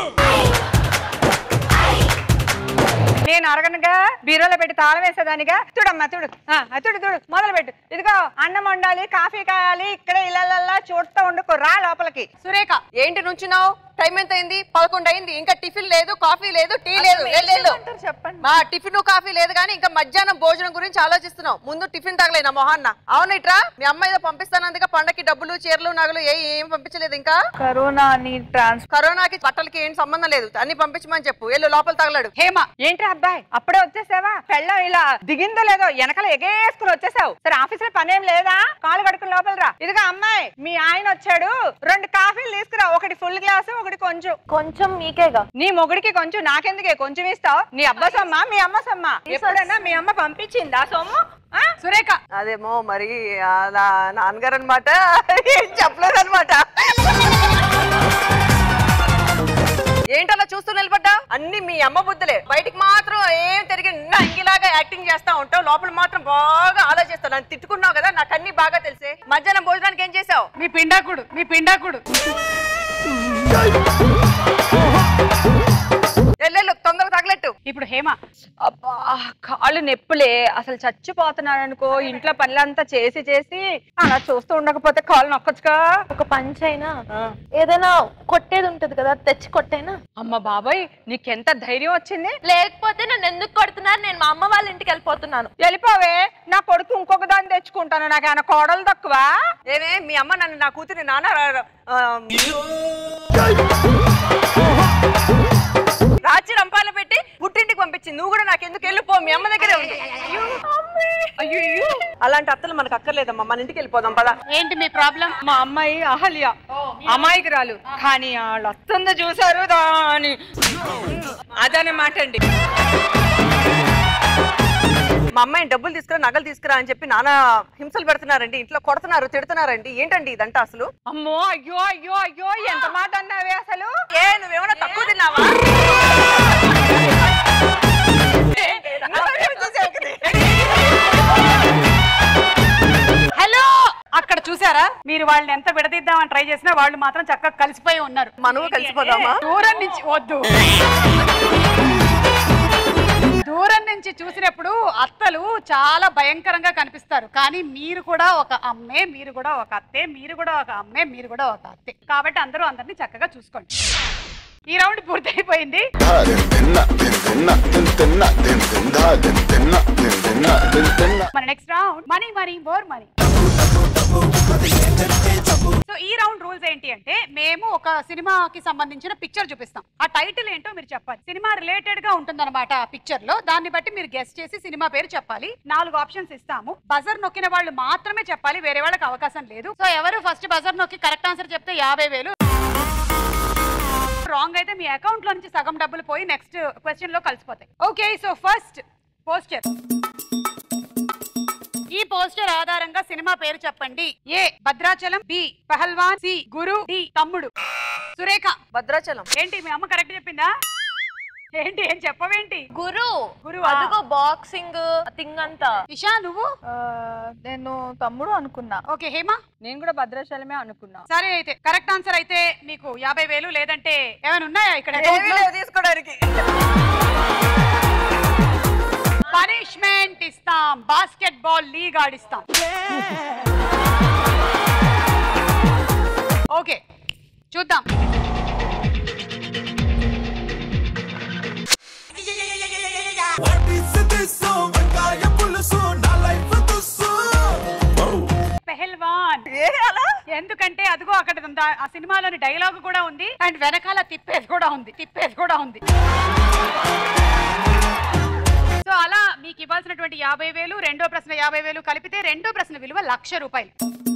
S6: నేను అరగనుగా బీరోలో పెట్టి తాళం వేసేదానిగా చూడమ్మా చూడు ఆ, ఆ, చూడు చూడు మొదలు పెట్టు ఇదిగో అన్నం వండాలి కాఫీ కాయాలి ఇక్కడ ఇలా చూడుతూ ఉండుకో రా లోపలికి
S2: సురేఖ
S9: ఏంటి నుంచున్నావు టైం ఎంత అయింది పదకొండు అయింది ఇంకా టిఫిన్ లేదు కాఫీ లేదు టీ లేదు వెళ్ళు, వెళ్ళు.
S7: చెప్పండి
S9: మా టిఫిన్ కాఫీ లేదు కానీ ఇంకా మధ్యాహ్నం భోజనం గురించి ఆలోచిస్తున్నావు ముందు టిఫిన్ తగలే నా మొహాన్న అవును ఇట్రా మీ అమ్మ ఏదో పంపిస్తానందుగా పండకి డబ్బులు చీరలు నగలు ఏ ఏం పంపించలేదు ఇంకా
S6: కరోనా నీ ట్రాన్స్
S9: కరోనాకి బట్టలకి ఏం సంబంధం లేదు అన్ని పంపించమని చెప్పు వెళ్ళు లోపల తగలడు
S2: హేమ
S6: ఏంటి అబ్బాయి అప్పుడే వచ్చేసావా పెళ్ళం ఇలా దిగిందో లేదో వెనకాల ఎగేసుకుని వచ్చేసావు సరే ఆఫీస్ లో పనేం లేదా కాలు కడుకుని లోపల రా ఇదిగో అమ్మాయి మీ ఆయన వచ్చాడు రెండు కాఫీలు తీసుకురా ఒకటి ఫుల్ గ్లాసు ఒకటి కొంచెం
S7: కొంచెం మీకేగా
S6: నీ మొగుడికి కొంచెం నాకెందుకే కొంచెం ఇస్తావు నీ అబ్బా సొమ్మ మీ అమ్మ సొమ్మ ఎప్పుడైనా మీ అమ్మ పంపించిందా సొమ్ము ఆ?
S2: సురేఖ
S9: అదేమో మరి ఆ నా నాన్నగారు అనమాట ఏం చెప్పలేదు అనమాట ఏంటలా చూస్తూ నిలబడ్డా అన్ని మీ అమ్మ బుద్ధులే బయటికి మాత్రం ఏం తిరిగి నంగిలాగా యాక్టింగ్ చేస్తా ఉంటావు లోపల మాత్రం బాగా ఆలోచిస్తావు నన్ను తిట్టుకున్నావు కదా నాకు అన్ని బాగా తెలిసే మధ్యాహ్నం భోజనానికి ఏం చేసావు
S2: మీ పిండాకుడు మీ పిండాకుడు
S9: ఎల్లెళ్ళు తొందరగా తగలెట్టు
S2: ఇప్పుడు హేమ
S6: అబ్బా కాళ్ళు నొప్పులే అసలు చచ్చిపోతున్నాను అనుకో ఇంట్లో పనులంతా చేసి చేసి అలా చూస్తూ ఉండకపోతే కాళ్ళు నొక్కొచ్చుగా
S7: ఒక పంచ్ అయినా ఏదైనా కొట్టేది ఉంటది కదా అది తెచ్చి కొట్టైనా
S6: అమ్మ బాబాయ్ నీకెంత ధైర్యం వచ్చింది
S7: లేకపోతే నన్ను ఎందుకు కొడుతున్నారు నేను మా అమ్మ వాళ్ళ ఇంటికి వెళ్ళిపోతున్నాను
S6: వెళ్ళిపోవే నా కొడుకు ఇంకొక దాన్ని తెచ్చుకుంటాను నాకు ఏమైనా కోడలు తక్కువ
S9: ఏమే మీ అమ్మ నన్ను నా కూతురి నాన్న ఆ, రాచి రంపాన పెట్టి పుట్టింటికి పంపించింది నువ్వు కూడా నాకు ఎందుకు వెళ్ళిపో మీ అమ్మ దగ్గరే ఉంది అయ్యో అలాంటి అత్తలు మనకు అక్కర్లేదమ్మా మన ఇంటికి వెళ్ళిపోదాం పదా
S2: ఏంటి మీ ప్రాబ్లం
S6: మా అమ్మాయి అహల్య అమాయకురాలు కానీ వాళ్ళు వస్తుందో చూసారు దాని అదనమాట అండి
S9: మా అమ్మాయిని డబ్బులు తీసుకురా నగలు తీసుకురా అని చెప్పి నాన్న హింసలు పెడుతున్నారండి ఇంట్లో కొడుతున్నారు తిడుతున్నారండి ఏంటండి ఇదంతా అసలు
S6: అమ్మో అయ్యో అయ్యో అయ్యో ఎంత మాట అన్నావే అసలు
S9: ఏ నువ్వేమన్నా తక్కువ తిన్నావా
S2: హలో అక్కడ చూసారా మీరు వాళ్ళని ఎంత విడదీద్దామని ట్రై చేసినా వాళ్ళు మాత్రం చక్కగా కలిసిపోయి ఉన్నారు
S9: మనము కలిసిపోదామా
S2: దూరం నుంచి వద్దు దూరం నుంచి చూసినప్పుడు అత్తలు చాలా భయంకరంగా కనిపిస్తారు కానీ మీరు కూడా ఒక అమ్మే మీరు కూడా ఒక అత్తే మీరు కూడా ఒక అమ్మే మీరు కూడా ఒక అత్తే కాబట్టి అందరూ అందరినీ చక్కగా చూసుకోండి ఈ రౌండ్ పూర్తయిపోయింది మన next round round money money more money so ఈ రౌండ్ రూల్స్ ఏంటి అంటే మేము ఒక సినిమాకి సంబంధించిన పిక్చర్ చూపిస్తాం ఆ టైటిల్ ఏంటో మీరు చెప్పాలి సినిమా రిలేటెడ్ గా ఉంటుందన్నమాట ఆ పిక్చర్ లో దాన్ని బట్టి మీరు గెస్ట్ చేసి సినిమా పేరు చెప్పాలి నాలుగు ఆప్షన్స్ ఇస్తాము బజర్ నొక్కిన వాళ్ళు మాత్రమే చెప్పాలి వేరే వాళ్ళకి అవకాశం లేదు సో ఎవరు ఫస్ట్ బజర్ నొక్కి కరెక్ట్ ఆన్సర్ చెప్తే యాభై వేలు రాంగ్ అయితే మీ అకౌంట్ లో నుంచి సగం డబ్బులు పోయి నెక్స్ట్ క్వశ్చన్ లో కలిసిపోతాయి ఓకే సో ఫస్ట్ పోస్టర్ ఈ పోస్టర్ ఆధారంగా సినిమా పేరు చెప్పండి A Bhadrachalam B Pahalwan C Guru D Thammudu Surekha
S9: Bhadrachalam
S2: ఏంటి మీ అమ్మ కరెక్ట్ చెప్పిందా ఏంటి ఏం చెప్పవేంటి
S7: గురు
S2: గురు
S7: అదిగో బాక్సింగ్ థింగ్ అంతా
S2: ఇషా నువ్వు
S7: నేను తమ్ముడు అనుకున్నా
S2: ఓకే హేమా
S6: నేను కూడా భద్రాచలమే అనుకున్నా
S2: సరే అయితే కరెక్ట్ ఆన్సర్ అయితే మీకు యాభై వేలు లేదంటే ఏమైనా ఉన్నాయా ఇక్కడ
S9: ఏమీ లేవు తీసుకోవడానికి
S2: పనిష్మెంట్ ఇస్తాం బాస్కెట్ బాల్ లీగ్ ఆడిస్తాం ఓకే చూద్దాం పెహల్వాన్ ఎందుకంటే అదిగో అక్కడ ఉందా, ఆ సినిమాలోని డైలాగ్ కూడా ఉంది అండ్ వెనకాల తిప్పేది కూడా ఉంది తిప్పేది కూడా ఉంది సో అలా మీకు ఇవ్వాల్సినటువంటి యాభై వేలు రెండో ప్రశ్న యాభై వేలు కలిపితే రెండో ప్రశ్న విలువ లక్ష రూపాయలు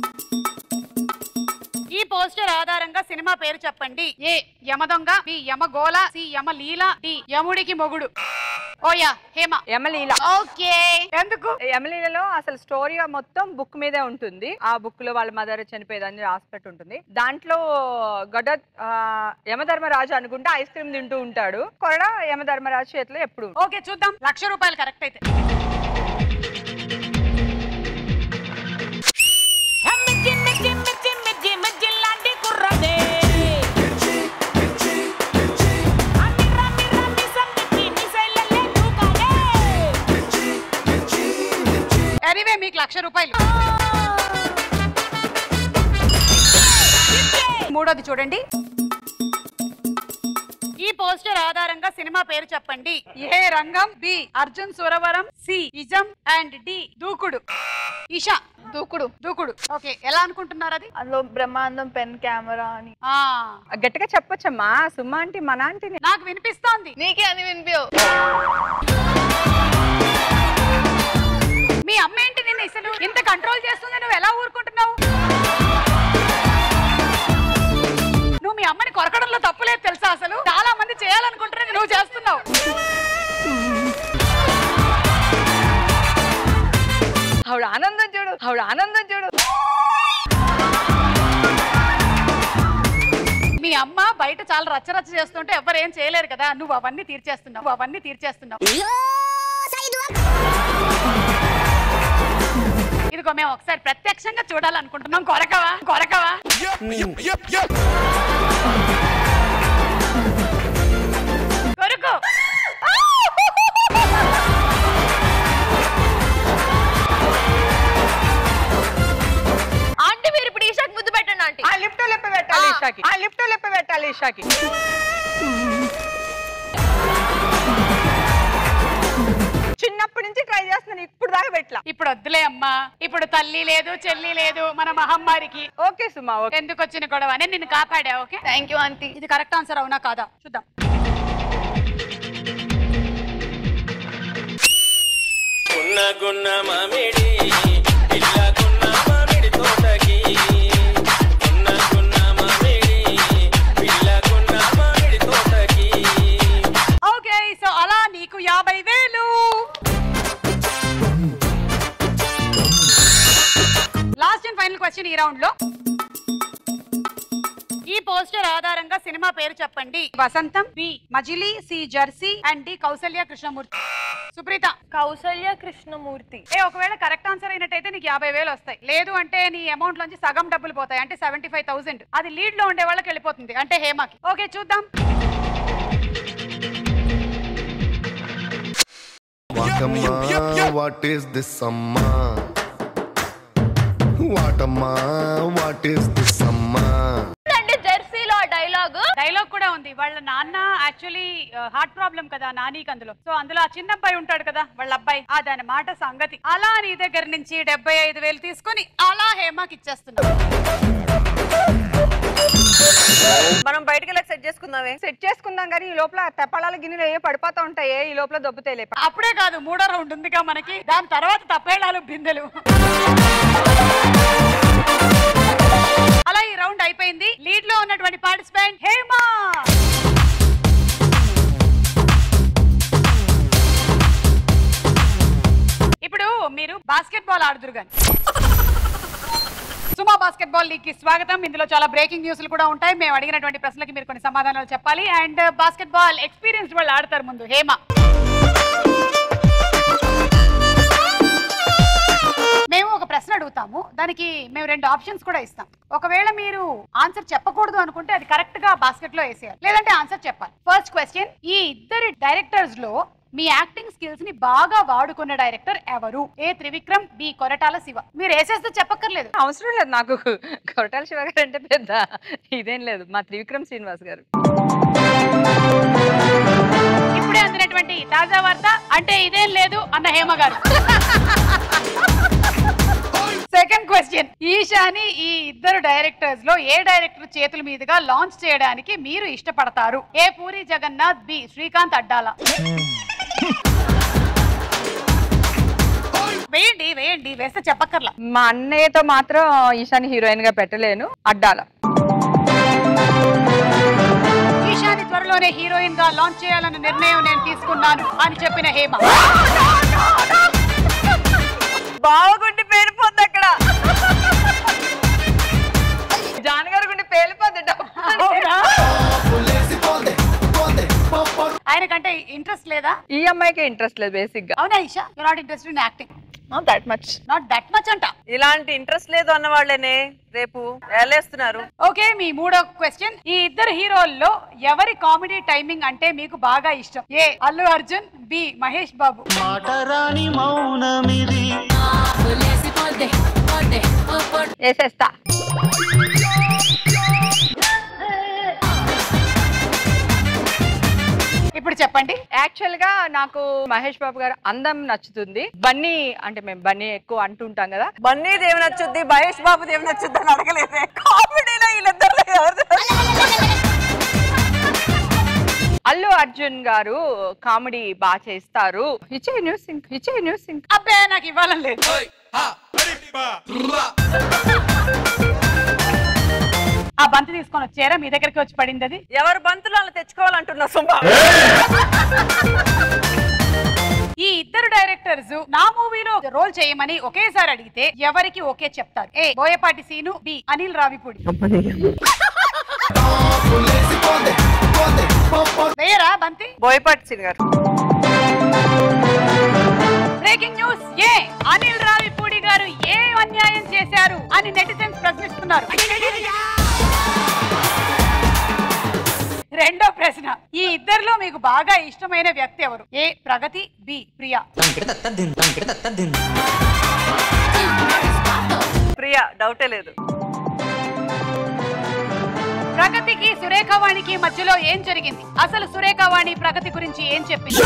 S2: ఈ పోస్టర్ ఆధారంగా సినిమా పేరు చెప్పండి A Yamadonga B Yamagola C Yamaleela D Yamudiki Mogudu ఓయా హేమ
S6: యమలీల
S2: ఓకే ఎందుకు
S6: యమలీలలో అసలు స్టోరీ మొత్తం బుక్ మీదే ఉంటుంది ఆ బుక్ లో వాళ్ళ మదర్ చనిపోయేదని రాసిపెట్టి ఉంటుంది దాంట్లో గడ ఆ, యమధర్మరాజు అనుకుంటే ఐస్ క్రీమ్ తింటూ ఉంటాడు కూడా యమధర్మరాజు చేతిలో ఎప్పుడు ఉంటుంది.
S2: ఓకే చూద్దాం లక్ష రూపాయలు కరెక్ట్ అయితే ఎనీవే మీకు లక్ష రూపాయలు మూడోది చూడండి ఈ పోస్టర్ ఆధారంగా సినిమా పేరు చెప్పండి A Rangam B Arjun Suravaram C Ism and D Dookudu Isha దూకుడు దూకుడు ఓకే ఎలా అనుకుంటున్నారు అది
S7: అందులో బ్రహ్మాండం పెన్ కెమెరా అని
S2: ఆ
S6: గట్టిగా చెప్పొచ్చమ్మా సుమా అంటే మన ఆంటీని
S2: నాకు వినిపిస్తోంది
S7: నీకే అని వినిపించవు
S2: మీ అమ్మ ఏంటి నిన్ను అసలు ఇంత కంట్రోల్ చేస్తుంది నువ్వు ఎలా ఊరుకుంటున్నావు నువ్వు మీ అమ్మని కొరకడంలో తప్పులేదు తెలుసా అసలు చాలా మంది చేయాలనుకుంటున్నది నువ్వు చేస్తున్నావు
S6: ఆవిడ ఆనందం చూడు ఆవిడ ఆనందం చూడు
S2: మీ అమ్మ బయట చాలా రచ్చరచ్చ చేస్తుంటే ఎవరు ఏం చేయలేరు కదా నువ్వు అవన్నీ తీర్చేస్తున్నావు నువ్వు అవన్నీ తీర్చేస్తున్నావు ఇదిగో మేము ఒకసారి ప్రత్యక్షంగా చూడాలనుకుంటున్నాం కొరకవా కొరకవా కొరకు
S7: ఆంటీ మీరు ఇప్పుడు ఈషాకి ముద్దు పెట్టండి ఆంటీ
S6: ఆ లిఫ్ట్ లిప్పి పెట్టాలి ఈషాకి ఆ లిఫ్ట్ లిప్పి పెట్టాలి ఈషాకి చిన్నప్పటి నుంచి ట్రై చేస్తున్నాను ఇప్పుడు దాకా పెట్టలా
S2: ఇప్పుడు వద్దులే అమ్మా ఇప్పుడు తల్లి లేదు చెల్లి లేదు మన మహమ్మారికి
S6: ఓకే సుమా ఓకే
S2: ఎందుకు వచ్చిన గొడవ నేను నిన్ను కాపాడా ఓకే
S7: థ్యాంక్ యూ ఆంటీ
S2: ఇది కరెక్ట్ ఆన్సర్ అవునా కాదా చూద్దాం
S3: గున్న గున్న మామిడి పిల్లకున్న మామిడి తోటకి గున్న గున్న మామిడి పిల్లకున్న మామిడి తోటకి
S2: ఓకే సో అలా నీకు యాభై వేలు లాస్ట్ అండ్ ఫైనల్ క్వశ్చన్ ఈ రౌండ్ లో ఈ పోస్టర్ ఆధారంగా సినిమా పేరు చెప్పండి Vasantham B Majili C Jersey and D Kousalya Krishnamurthy Supritha
S7: Kousalya Krishnamurthy
S2: ఏ ఒకవేళ కరెక్ట్ ఆన్సర్ అయినట్టయితే నీకు యాభై వేలు వస్తాయి లేదు అంటే నీ అమౌంట్ లోంచి సగం డబ్బులు పోతాయి అంటే సెవెంటీ ఫైవ్ థౌసండ్ అది లీడ్ లో ఉండే వాళ్ళకి వెళ్ళిపోతుంది అంటే హేమాకి ఓకే చూద్దాం
S11: వాటమ్మా వాట్ ఈస్ దిస్ అమ్మా వాటమ్మా వాట్ ఈస్ దిస్ అమ్మా
S7: అంటే జెర్సీలో ఆ డైలాగ్
S2: డైలాగ్ కూడా ఉంది వాళ్ళ నాన్న యాక్చువల్లీ హార్ట్ ప్రాబ్లం కదా నానీకి అందులో సో అందులో ఆ చిన్న అబ్బాయి ఉంటాడు కదా వాళ్ళ అబ్బాయి అదన మాట సంగతి అలా నీ దగ్గర నుంచి డెబ్బై ఐదు వేలు తీసుకొని అలా హేమకి ఇచ్చేస్తున్నా
S9: మనం బయటకి వెళ్ళి సెట్ చేసుకుందామే
S6: సెట్ చేసుకుందాం కానీ ఈ లోపల తెప్పడాల గిన్నెలు ఏ పడిపోతా ఉంటాయే ఈ లోపల దొబ్బుతాయి లేప
S2: అప్పుడే కాదు మూడో రౌండ్ ఉందిగా మనకి దాని తర్వాత తప్పేళాలు బిందెలు అలా ఈ రౌండ్ అయిపోయింది లీడ్ లో ఉన్నటువంటి పార్టిసిపెంట్ హేమా ఇప్పుడు మీరు బాస్కెట్ బాల్ ఆడుదురు గాని సుమా బాస్కెట్ బాల్ లీగ్ కి స్వాగతం ఇందులో చాలా బ్రేకింగ్ న్యూస్లు కూడా ఉంటాయి మేము అడిగినటువంటి ప్రశ్నలకి మీరు కొన్ని సమాధానాలు చెప్పాలి అండ్ బాస్కెట్ బాల్ ఎక్స్పీరియన్స్ వాళ్ళు ఆడతారు ముందు హేమ మేము ఒక ప్రశ్న అడుగుతాము దానికి మేము రెండు ఆప్షన్స్ కూడా ఇస్తాం ఒకవేళ మీరు ఆన్సర్ చెప్పకూడదు అనుకుంటే అది కరెక్ట్ గా బాస్కెట్ లో వేసేయాలి లేదంటే ఆన్సర్ చెప్పాలి ఫస్ట్ క్వశ్చన్ ఈ ఇద్దరి డైరెక్టర్స్ లో మీ యాక్టింగ్ స్కిల్స్ ని బాగా వాడుకున్న డైరెక్టర్ ఎవరు ఏ త్రివిక్రమ్ బి కొరటాల శివ మీరు వేసేస్తే చెప్పక్కర్లేదు
S6: అవసరం లేదు నాకు కొరటాల శివ గారు అంటే పెద్ద ఇదేం లేదు మా త్రివిక్రమ్ శ్రీనివాస్ గారు
S2: ఇప్పుడే అందినటువంటి తాజా వార్త అంటే ఇదేం లేదు అన్న హేమ గారు సెకండ్ క్వశ్చన్ ఈశాని ఈ ఇద్దరు డైరెక్టర్స్ లో ఏ డైరెక్టర్ చేతుల మీదుగా లాంచ్ చేయడానికి మీరు ఇష్టపడతారు ఏ పూరి జగన్నాథ్ బి శ్రీకాంత్ అడ్డాల వేయండి వేయండి వేస్తే చెప్పక్కర్లా
S6: మా అన్నయ్యతో మాత్రం ఈశాని హీరోయిన్ గా పెట్టలేను అడ్డాల
S2: ఈశాని త్వరలోనే హీరోయిన్ గా లాంచ్ చేయాలన్న నిర్ణయం నేను తీసుకున్నాను అని చెప్పిన హేమ
S9: బావగుండి పేరిపోద్ది అక్కడ
S6: జాన్ గారు గుండి పేలిపోద్ది డబ్బు.
S2: ఆయనకంటే ఇంట్రెస్ట్ లేదా
S6: ఈ అమ్మాయికి ఇంట్రెస్ట్ లేదు బేసిక్ గా
S2: అవునా Isha you not interested in acting
S6: not that much
S2: not that much అంట
S9: ఇలాంటి ఇంట్రెస్ట్ లేదు అన్న వాళ్ళనే రేపు వేలేస్తున్నారు
S2: ఓకే మీ మూడో క్వశ్చన్ ఈ ఇద్దరు హీరోల్లో ఎవరి కామెడీ టైమింగ్ అంటే మీకు బాగా ఇష్టం ఏ అల్లు అర్జున్ బి మహేష్ బాబు
S1: మాటరాని మౌనమిది
S6: వేసేస్తా
S2: ఇప్పుడు చెప్పండి
S6: యాక్చువల్ గా నాకు మహేష్ బాబు గారు అందం నచ్చుతుంది బన్నీ అంటే మేము బన్నీ ఎక్కువ అంటుంటాం కదా
S9: బన్నీ దేవి నచ్చుద్ది మహేష్ బాబు దేవి నచ్చుద్ది అని అడగలేదే కామెడీలో వీళ్ళిద్దరు ఎవరు
S6: అల్లు అర్జున్ గారు కామెడీ బాగా చేస్తారు ఇచ్చే న్యూస్ సింక్ ఇచ్చే న్యూస్ సింక్
S2: అబ్బే నాకు ఇవ్వాలని లేదు ఆ బంతి తీసుకొని వచ్చారా మీ దగ్గరికి వచ్చి పడింది అది
S9: ఎవరు బంతులు వాళ్ళు తెచ్చుకోవాలంటున్నా సుమా
S2: ఈ ఇద్దరు డైరెక్టర్స్ నా మూవీలో రోల్ చేయమని ఒకేసారి అడిగితే ఎవరికి ఓకే చెప్తారు ఏ బోయపాటి సీను బి అనిల్ రావిపూడి వేయరా బంతి
S9: బోయపాటి సింగ్ గారు
S2: బ్రేకింగ్ న్యూస్ ఏ అనిల్ రావిపూడి గారు ఏ అన్యాయం చేశారు అని నెటిజన్స్ ప్రశ్నిస్తున్నారు రెండో ప్రశ్న ఈ ఇద్దరిలో మీకు బాగా ఇష్టమైన వ్యక్తి ఎవరు ఏ ప్రగతి బి ప్రియా
S9: ప్రియా డౌటే లేదు
S2: ప్రగతికి సురేఖవాణికి మధ్యలో ఏం జరిగింది అసలు సురేఖవాణి ప్రగతి గురించి ఏం చెప్పింది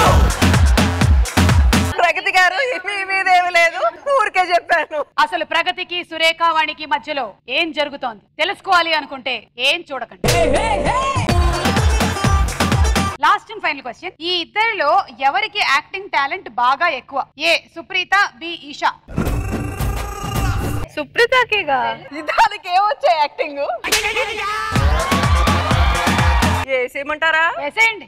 S9: ప్రగతి గారు మీ మీదేమి లేదు ఊరికే చెప్పాను
S2: అసలు ప్రగతికి సురేఖవాణికి మధ్యలో ఏం జరుగుతోంది తెలుసుకోవాలి అనుకుంటే ఏం చూడకండి లాస్ట్ అండ్ ఫైనల్ క్వశ్చన్ ఈ ఇద్దరిలో ఎవరికి యాక్టింగ్ టాలెంట్ బాగా ఎక్కువ ఏ సుప్రీత బి ఈషా
S6: సుప్రీతకేగా
S9: దానికి ఏమొచ్చాయి యాక్టింగ్ ఏసేయమంటారా
S2: వేసేయండి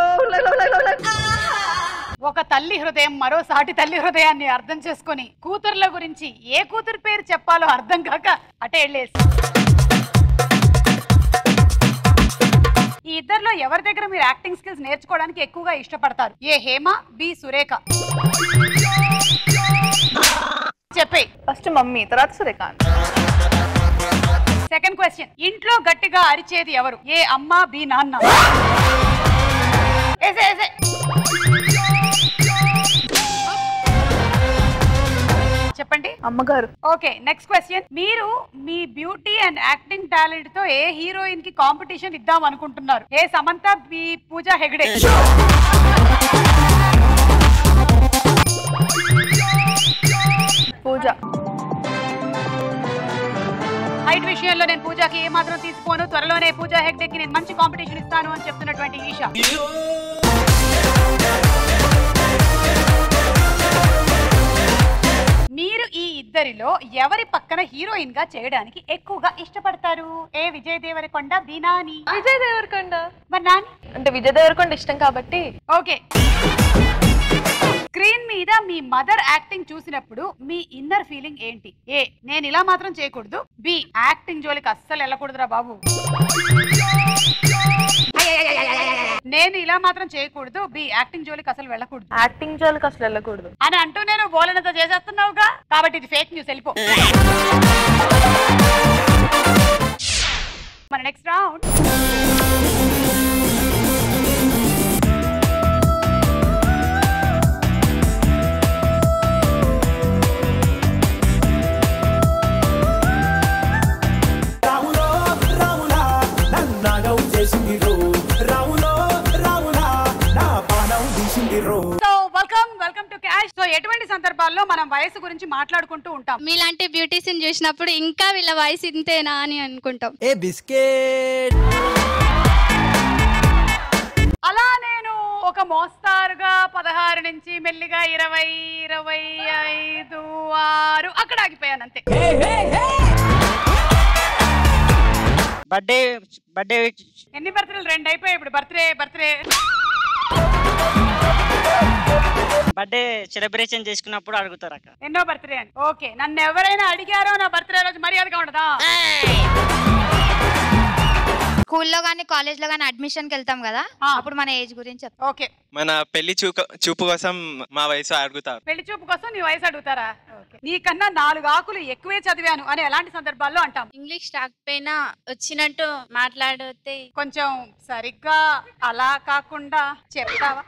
S2: ఒక తల్లి హృదయం మరో సాటి తల్లి హృదయాన్ని అర్థం చేసుకొని కూతుర్ల గురించి ఏ కూతురు పేరు చెప్పాలో అర్థం కాక అటే వెళ్ళేసి ఈ ఇద్దరిలో ఎవరి దగ్గర మీరు యాక్టింగ్ స్కిల్స్ నేర్చుకోవడానికి ఎక్కువగా ఇష్టపడతారు ఏ హేమ బి సురేఖ చెప్పే
S7: ఫస్ట్ మమ్మీ తర్వాత సూర్యకాంత్
S2: సెకండ్ క్వశ్చన్ ఇంట్లో గట్టిగా అరిచేది ఎవరు ఏ అమ్మ బి నాన్న ఏసే, ఏసే. చెప్పండి
S7: అమ్మగారు
S2: ఓకే నెక్స్ట్ క్వశ్చన్ మీరు మీ బ్యూటీ అండ్ యాక్టింగ్ టాలెంట్ తో ఏ హీరోయిన్ కి కాంపిటీషన్ ఇద్దాం అనుకుంటున్నారు A Samantha B Pooja Hegde
S7: Pooja
S2: height విషయంలో నేను పూజాకి ఏ మాత్రం తీసుకోను త్వరలోనే పూజా హెగ్డేకి నేను మంచి కాంపిటీషన్ ఇస్తాను అని చెప్తున్నటువంటి ఈషా మీరు ఈ ఇద్దరిలో ఎవరి పక్కన హీరోయిన్ గా చేయడానికి ఎక్కువగా ఇష్టపడతారు ఏ విజయ్ దేవరకొండ బి నాని
S7: విజయ్ దేవరకొండ
S2: మరి నాని
S7: అంటే విజయ్ దేవరకొండ ఇష్టం కాబట్టి
S2: ఓకే స్క్రీన్ మీద మీ మదర్ యాక్టింగ్ చూసినప్పుడు మీ ఇన్నర్ ఫీలింగ్ ఏంటి ఏ నేను ఇలా మాత్రం చేయకూడదు బి యాక్టింగ్ జోలికి అస్సలు వెళ్ళకూడదురా బాబు నేను ఇలా మాత్రం చేయకూడదు బి యాక్టింగ్ జోలికి అసలు వెళ్ళకూడదు
S7: యాక్టింగ్ జోలికి అసలు వెళ్ళకూడదు
S2: అని అంటూ నేను బోలనంత చేసేస్తున్నావుగా కాబట్టి ఇది ఫేక్ న్యూస్ వెళ్ళిపో మన నెక్స్ట్ రౌండ్
S5: రాములో రాములా నన్నాగం చేసింది రో రాములో రాములా నా పానం తీసింది రో
S2: so welcome welcome to cash so ఎటువంటి సందర్భాల్లో మనం వయసు గురించి మాట్లాడుకుంటూ ఉంటాం
S12: మీలాంటి బ్యూటీస్ని చూసినప్పుడు ఇంకా వీళ్ళ వయసు ఇంతేనా అని అనుకుంటాం
S5: ఏ బిస్కెట్
S2: అలా నేను ఒక మోస్తారుగా పదహారు నుంచి మెల్లిగా ఇరవై ఇరవై ఐదు ఆరు అక్కడ ఆగిపోయాను అంతే
S13: బర్త్డే బర్త్డే
S2: ఎన్ని బర్త్డేలు రెండు అయిపోయాయి ఇప్పుడు బర్త్డే బర్త్డే
S13: బర్త్డే సెలబ్రేషన్ చేసుకున్నప్పుడు అడుగుతారు అక్క
S2: ఎన్నో బర్త్డే అని ఓకే నన్ను ఎవరైనా అడిగారో నా బర్త్డే రోజు మర్యాదగా ఉండదా
S12: స్కూల్లో కానీ కాలేజ్లో కానీ అడ్మిషన్కి వెళ్తాం కదా అప్పుడు మన ఏజ్ గురించి చెప్తాం
S2: ఓకే
S14: మన పెళ్లి చూక చూపు కోసం మా వయసు అడుగుతారు
S2: పెళ్లి చూపు కోసం నీ వయసు అడుగుతారా ఓకే నీకన్నా నాలుగు ఆకులు ఎక్కువే చదివాను అని ఎలాంటి సందర్భాల్లో అంటాం
S12: ఇంగ్లీష్ రాకపోయినా వచ్చినట్టు మాట్లాడితే
S2: కొంచెం సరిగ్గా అలా కాకుండా చెప్తావా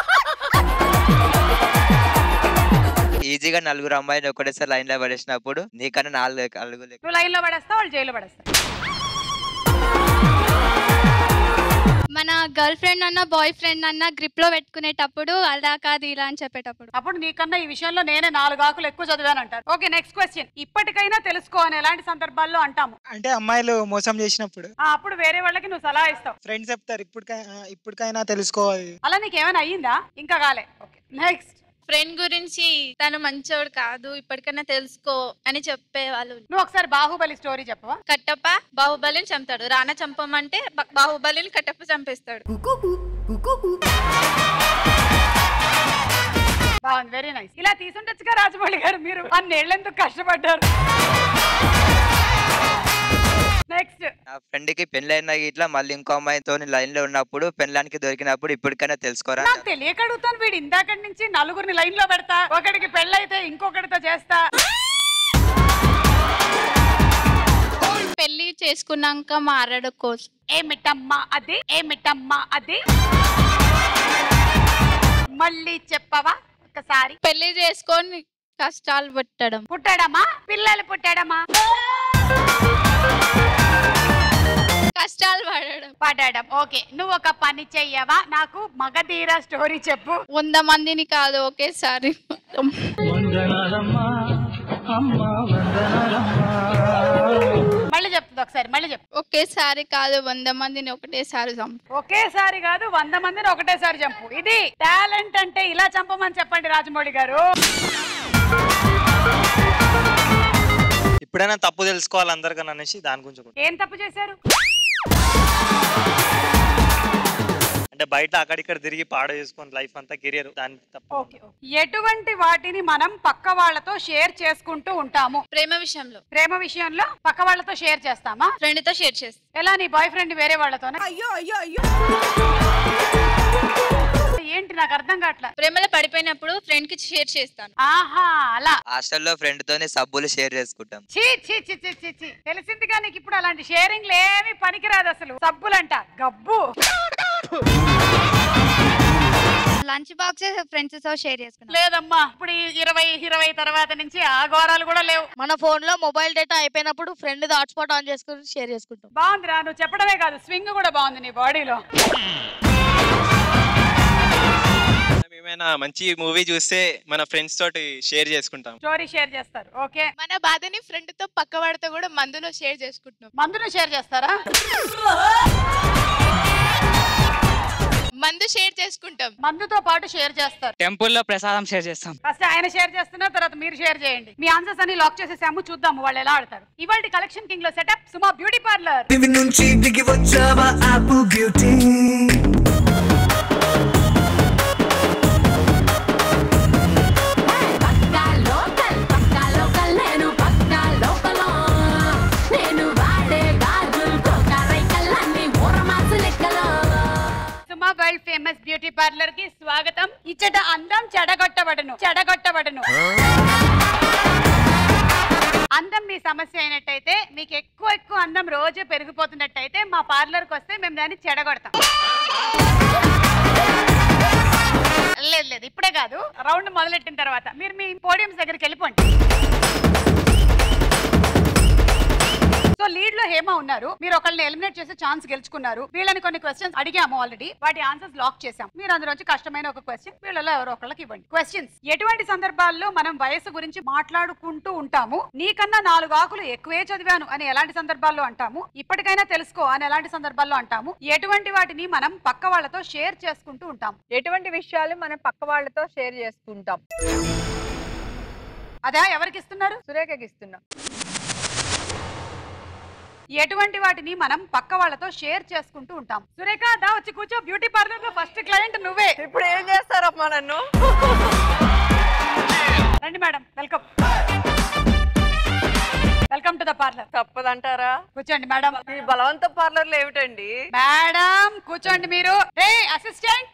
S15: ఈజీగా నలుగురు అమ్మాయిని ఒకటేసారి లైన్ లో పడేసినప్పుడు నీకన్నా నాలుగు నలుగురు లెక్క.
S2: నువ్వు లైన్ లో పడేస్తావు వాళ్ళు జైల్లో పడేస్తావు
S12: మన గర్ల్ ఫ్రెండ్ అన్న బాయ్ ఫ్రెండ్ అన్న గ్రిప్ లో పెట్టుకునేటప్పుడు అలా కాదు ఇలా అని చెప్పేటప్పుడు
S2: అప్పుడు నీకన్నా ఈ విషయంలో నేనే నాలుగు ఆకులు ఎక్కువ చదివాను అంటారు ఓకే నెక్స్ట్ క్వశ్చన్ ఇప్పటికైనా తెలుసుకో అని ఎలాంటి సందర్భాల్లో అంటాము
S16: అంటే అమ్మాయిలు మోసం చేసినప్పుడు
S2: ఆ, అప్పుడు వేరే వాళ్ళకి నువ్వు సలహా ఇస్తావు
S16: ఫ్రెండ్స్ చెప్తారు ఇప్పటికైనా ఇప్పటికైనా తెలుసుకోవాలి
S2: అలా నీకేమైనా అయ్యిందా ఇంకా కాలే ఓకే నెక్స్ట్
S12: ఫ్రెండ్ గురించి తను మంచోడు కాదు ఇప్పటికైనా తెలుసుకో అని చెప్పేవాళ్ళు
S2: నువ్వు ఒకసారి బాహుబలి స్టోరీ చెప్పవా
S12: కట్టప్ప బాహుబలిని చంపుతాడు రానా చంపమంటే బ- బాహుబలిని కట్టప్ప చంపేస్తాడు
S2: బాగుంది వెరీ నైస్ ఇలా తీసుండొచ్చుగా రాజమౌళి గారు మీరు అన్నేళ్ళెందుకు కష్టపడ్డారు నెక్స్ట్
S15: నా ఫ్రెండ్ కి పెళ్ళైన ఇట్లా మళ్ళీ ఇంకో అమ్మాయితో లైన్ లో ఉన్నప్పుడు పెళ్ళానికి దొరికినప్పుడు ఇప్పటికైనా తెలుసుకోరా
S2: నాకు తెలియక అడుగుతాను వీడు ఇందాక నుంచి నలుగురిని లైన్ లో పెడతా ఒకడికి పెళ్ళైతే ఇంకొకటితో చేస్తా
S12: పెళ్లి చేసుకున్నాక మారడు కోసం
S2: ఏమిటమ్మా అది ఏమిటమ్మా అది మళ్ళీ చెప్పవా ఒకసారి
S12: పెళ్లి చేసుకొని కష్టాలు పెట్టడం
S2: పుట్టడమా పిల్లలు పుట్టడమా
S12: కష్టాలు పడడం
S2: పడడం ఓకే నువ్వు ఒక పని చెయ్యవా నాకు మగధీర స్టోరీ చెప్పు
S12: వంద మందిని కాదు ఒకేసారి
S2: మళ్ళీ చెప్తుంది ఒకసారి మళ్ళీ చెప్పు
S12: ఒకేసారి కాదు వంద మందిని ఒకటేసారి చంపు
S2: ఒకేసారి కాదు వంద మందిని ఒకటేసారి చంపు ఇది టాలెంట్ అంటే ఇలా చంపమని చెప్పండి రాజమౌళి గారు
S16: ఇప్పుడైనా తప్పు తెలుసుకోవాలి అందరికన్నా అనేసి దాని గురించి ఒకటి.
S2: ఏం తప్పు చేశారు
S16: అంటే బయట అక్కడిక్కడ తిరిగి పాడ చేసుకొని లైఫ్ అంతా కెరియర్ దాని తప్పు
S2: ఓకే ఎటువంటి వాటిని మనం పక్క వాళ్ళతో షేర్ చేసుకుంటూ ఉంటాము
S12: ప్రేమ విషయంలో
S2: ప్రేమ విషయంలో పక్క వాళ్ళతో షేర్ చేస్తామా
S12: ఫ్రెండ్ తో షేర్ చేస్తా
S2: ఎలా నీ బాయ్ ఫ్రెండ్ వేరే వాళ్ళతోనే
S6: అయ్యో అయ్యో అయ్యో
S2: ఏంటి నాకు అర్థం కావట్లే
S12: ప్రేమలో పడిపోయినప్పుడు ఫ్రెండ్ కి షేర్ చేస్తాను
S2: ఆహా అలా
S15: హాస్టల్లో ఫ్రెండ్ తోని సబ్బులు షేర్ చేసుకుంటాం
S2: చీ చీ చీ చీ చీ చీ తెలిసిందిగా నీకు ఇప్పుడు అలాంటి షేరింగ్ ఏమి పనికిరాదు అసలు సబ్బులంట గబ్బు
S12: లంచ్ బాక్స్ ఫ్రెండ్స్ తో షేర్ చేసుకున్నాం
S2: లేదమ్మా ఇప్పుడు ఈ ఇరవై ఇరవై తర్వాత నుంచి ఆ ఘోరాలు కూడా లేవు
S7: మన ఫోన్ లో మొబైల్ డేటా అయిపోయినప్పుడు ఫ్రెండ్ హాట్స్పాట్ ఆన్ చేసుకుని షేర్ చేసుకుంటాం
S2: బాగుందిరా నువ్వు చెప్పడమే కాదు స్వింగ్ కూడా బాగుంది నీ బాడీలో
S14: ఏమైనా మంచి మూవీ చూస్తే మన ఫ్రెండ్స్ తోటి షేర్ చేసుకుంటాం
S2: స్టోరీ షేర్ చేస్తారు ఓకే
S17: మన బాధని ఫ్రెండ్ తో పక్క వాడితో కూడా మందులో షేర్ చేసుకుంటున్నాం
S2: మందును షేర్ చేస్తారా
S17: మందు షేర్ చేసుకుంటాం
S2: మందుతో పాటు షేర్ చేస్తారు
S13: టెంపుల్లో ప్రసాదం షేర్ చేస్తాం
S2: ఫస్ట్ ఆయన షేర్ చేస్తున్నారు తర్వాత మీరు షేర్ చేయండి మీ ఆన్సర్స్ అన్ని లాక్ చేసేసాము చూద్దాము వాళ్ళు ఎలా ఆడతారు ఇవాళ కలెక్షన్ కింగ్ లో సెటప్ సుమా బ్యూటీ పార్లర్
S5: దివి నుంచి దిగి వచ్చావా యాపిల్ బ్యూటీ
S4: పక్కా లోకల్ పక్కా లోకల్ నేను పక్కా లోకల్ నేను వాడే గాజులతో కరైకల్లన్నీ ఊరమాసు లెక్కలో
S2: Suma world famous beauty parlour కి స్వాగతం ఇచ్చట అందం చెడగొట్టబడను చెడగొట్టబడను అందం మీ సమస్య అయినట్టయితే మీకు ఎక్కువ ఎక్కువ అందం రోజు పెరిగిపోతున్నట్టయితే మా పార్లర్కి వస్తే మేము దాన్ని చెడగొడతాం లేదు లేదు ఇప్పుడే కాదు రౌండ్ మొదలెట్టిన తర్వాత మీరు మీ పోడియంస్ దగ్గరికి వెళ్ళిపోండి సో లీడ్ లో హేమ ఉన్నారు మీరు ఒకళ్ళని ఎలిమినేట్ చేసే ఛాన్స్ గెలుచుకున్నారు వీళ్ళని కొన్ని క్వశ్చన్స్ అడిగాము ఆల్రెడీ వాటి ఆన్సర్స్ లాక్ చేసాం మీరు అందులోంచి కష్టమైన ఒక క్వశ్చన్ వీళ్ళలో ఎవరో ఒకళ్ళకి ఇవ్వండి క్వశ్చన్స్ ఎటువంటి సందర్భాల్లో మనం వయసు గురించి మాట్లాడుకుంటూ ఉంటాము నీకన్నా నాలుగు ఆకులు ఎక్కువే చదివాను అని ఎలాంటి సందర్భాల్లో అంటాము ఇప్పటికైనా తెలుసుకో అని ఎలాంటి సందర్భాల్లో అంటాము ఎటువంటి వాటిని మనం పక్క వాళ్ళతో షేర్ చేసుకుంటూ ఉంటాం
S6: ఎటువంటి విషయాలు మనం పక్క వాళ్ళతో షేర్ చేసుకుంటాం
S2: అదా ఎవరికి ఇస్తున్నారు
S6: సురేఖకి ఇస్తున్నా
S2: ఎటువంటి వాటిని మనం పక్క వాళ్ళతో షేర్ చేసుకుంటూ ఉంటాం సురేఖ దా వచ్చి కూర్చో బ్యూటీ పార్లర్ లో ఫస్ట్ క్లయింట్ నువ్వే
S9: ఇప్పుడు ఏం చేస్తారమ్మా నన్ను
S2: రండి madam welcome welcome to the parlour
S9: తప్పదంటారా
S2: కూర్చోండి మేడం
S9: ఈ బలవంత పార్లర్లు ఏమిటండి
S2: మేడం కూర్చోండి మీరు రే అసిస్టెంట్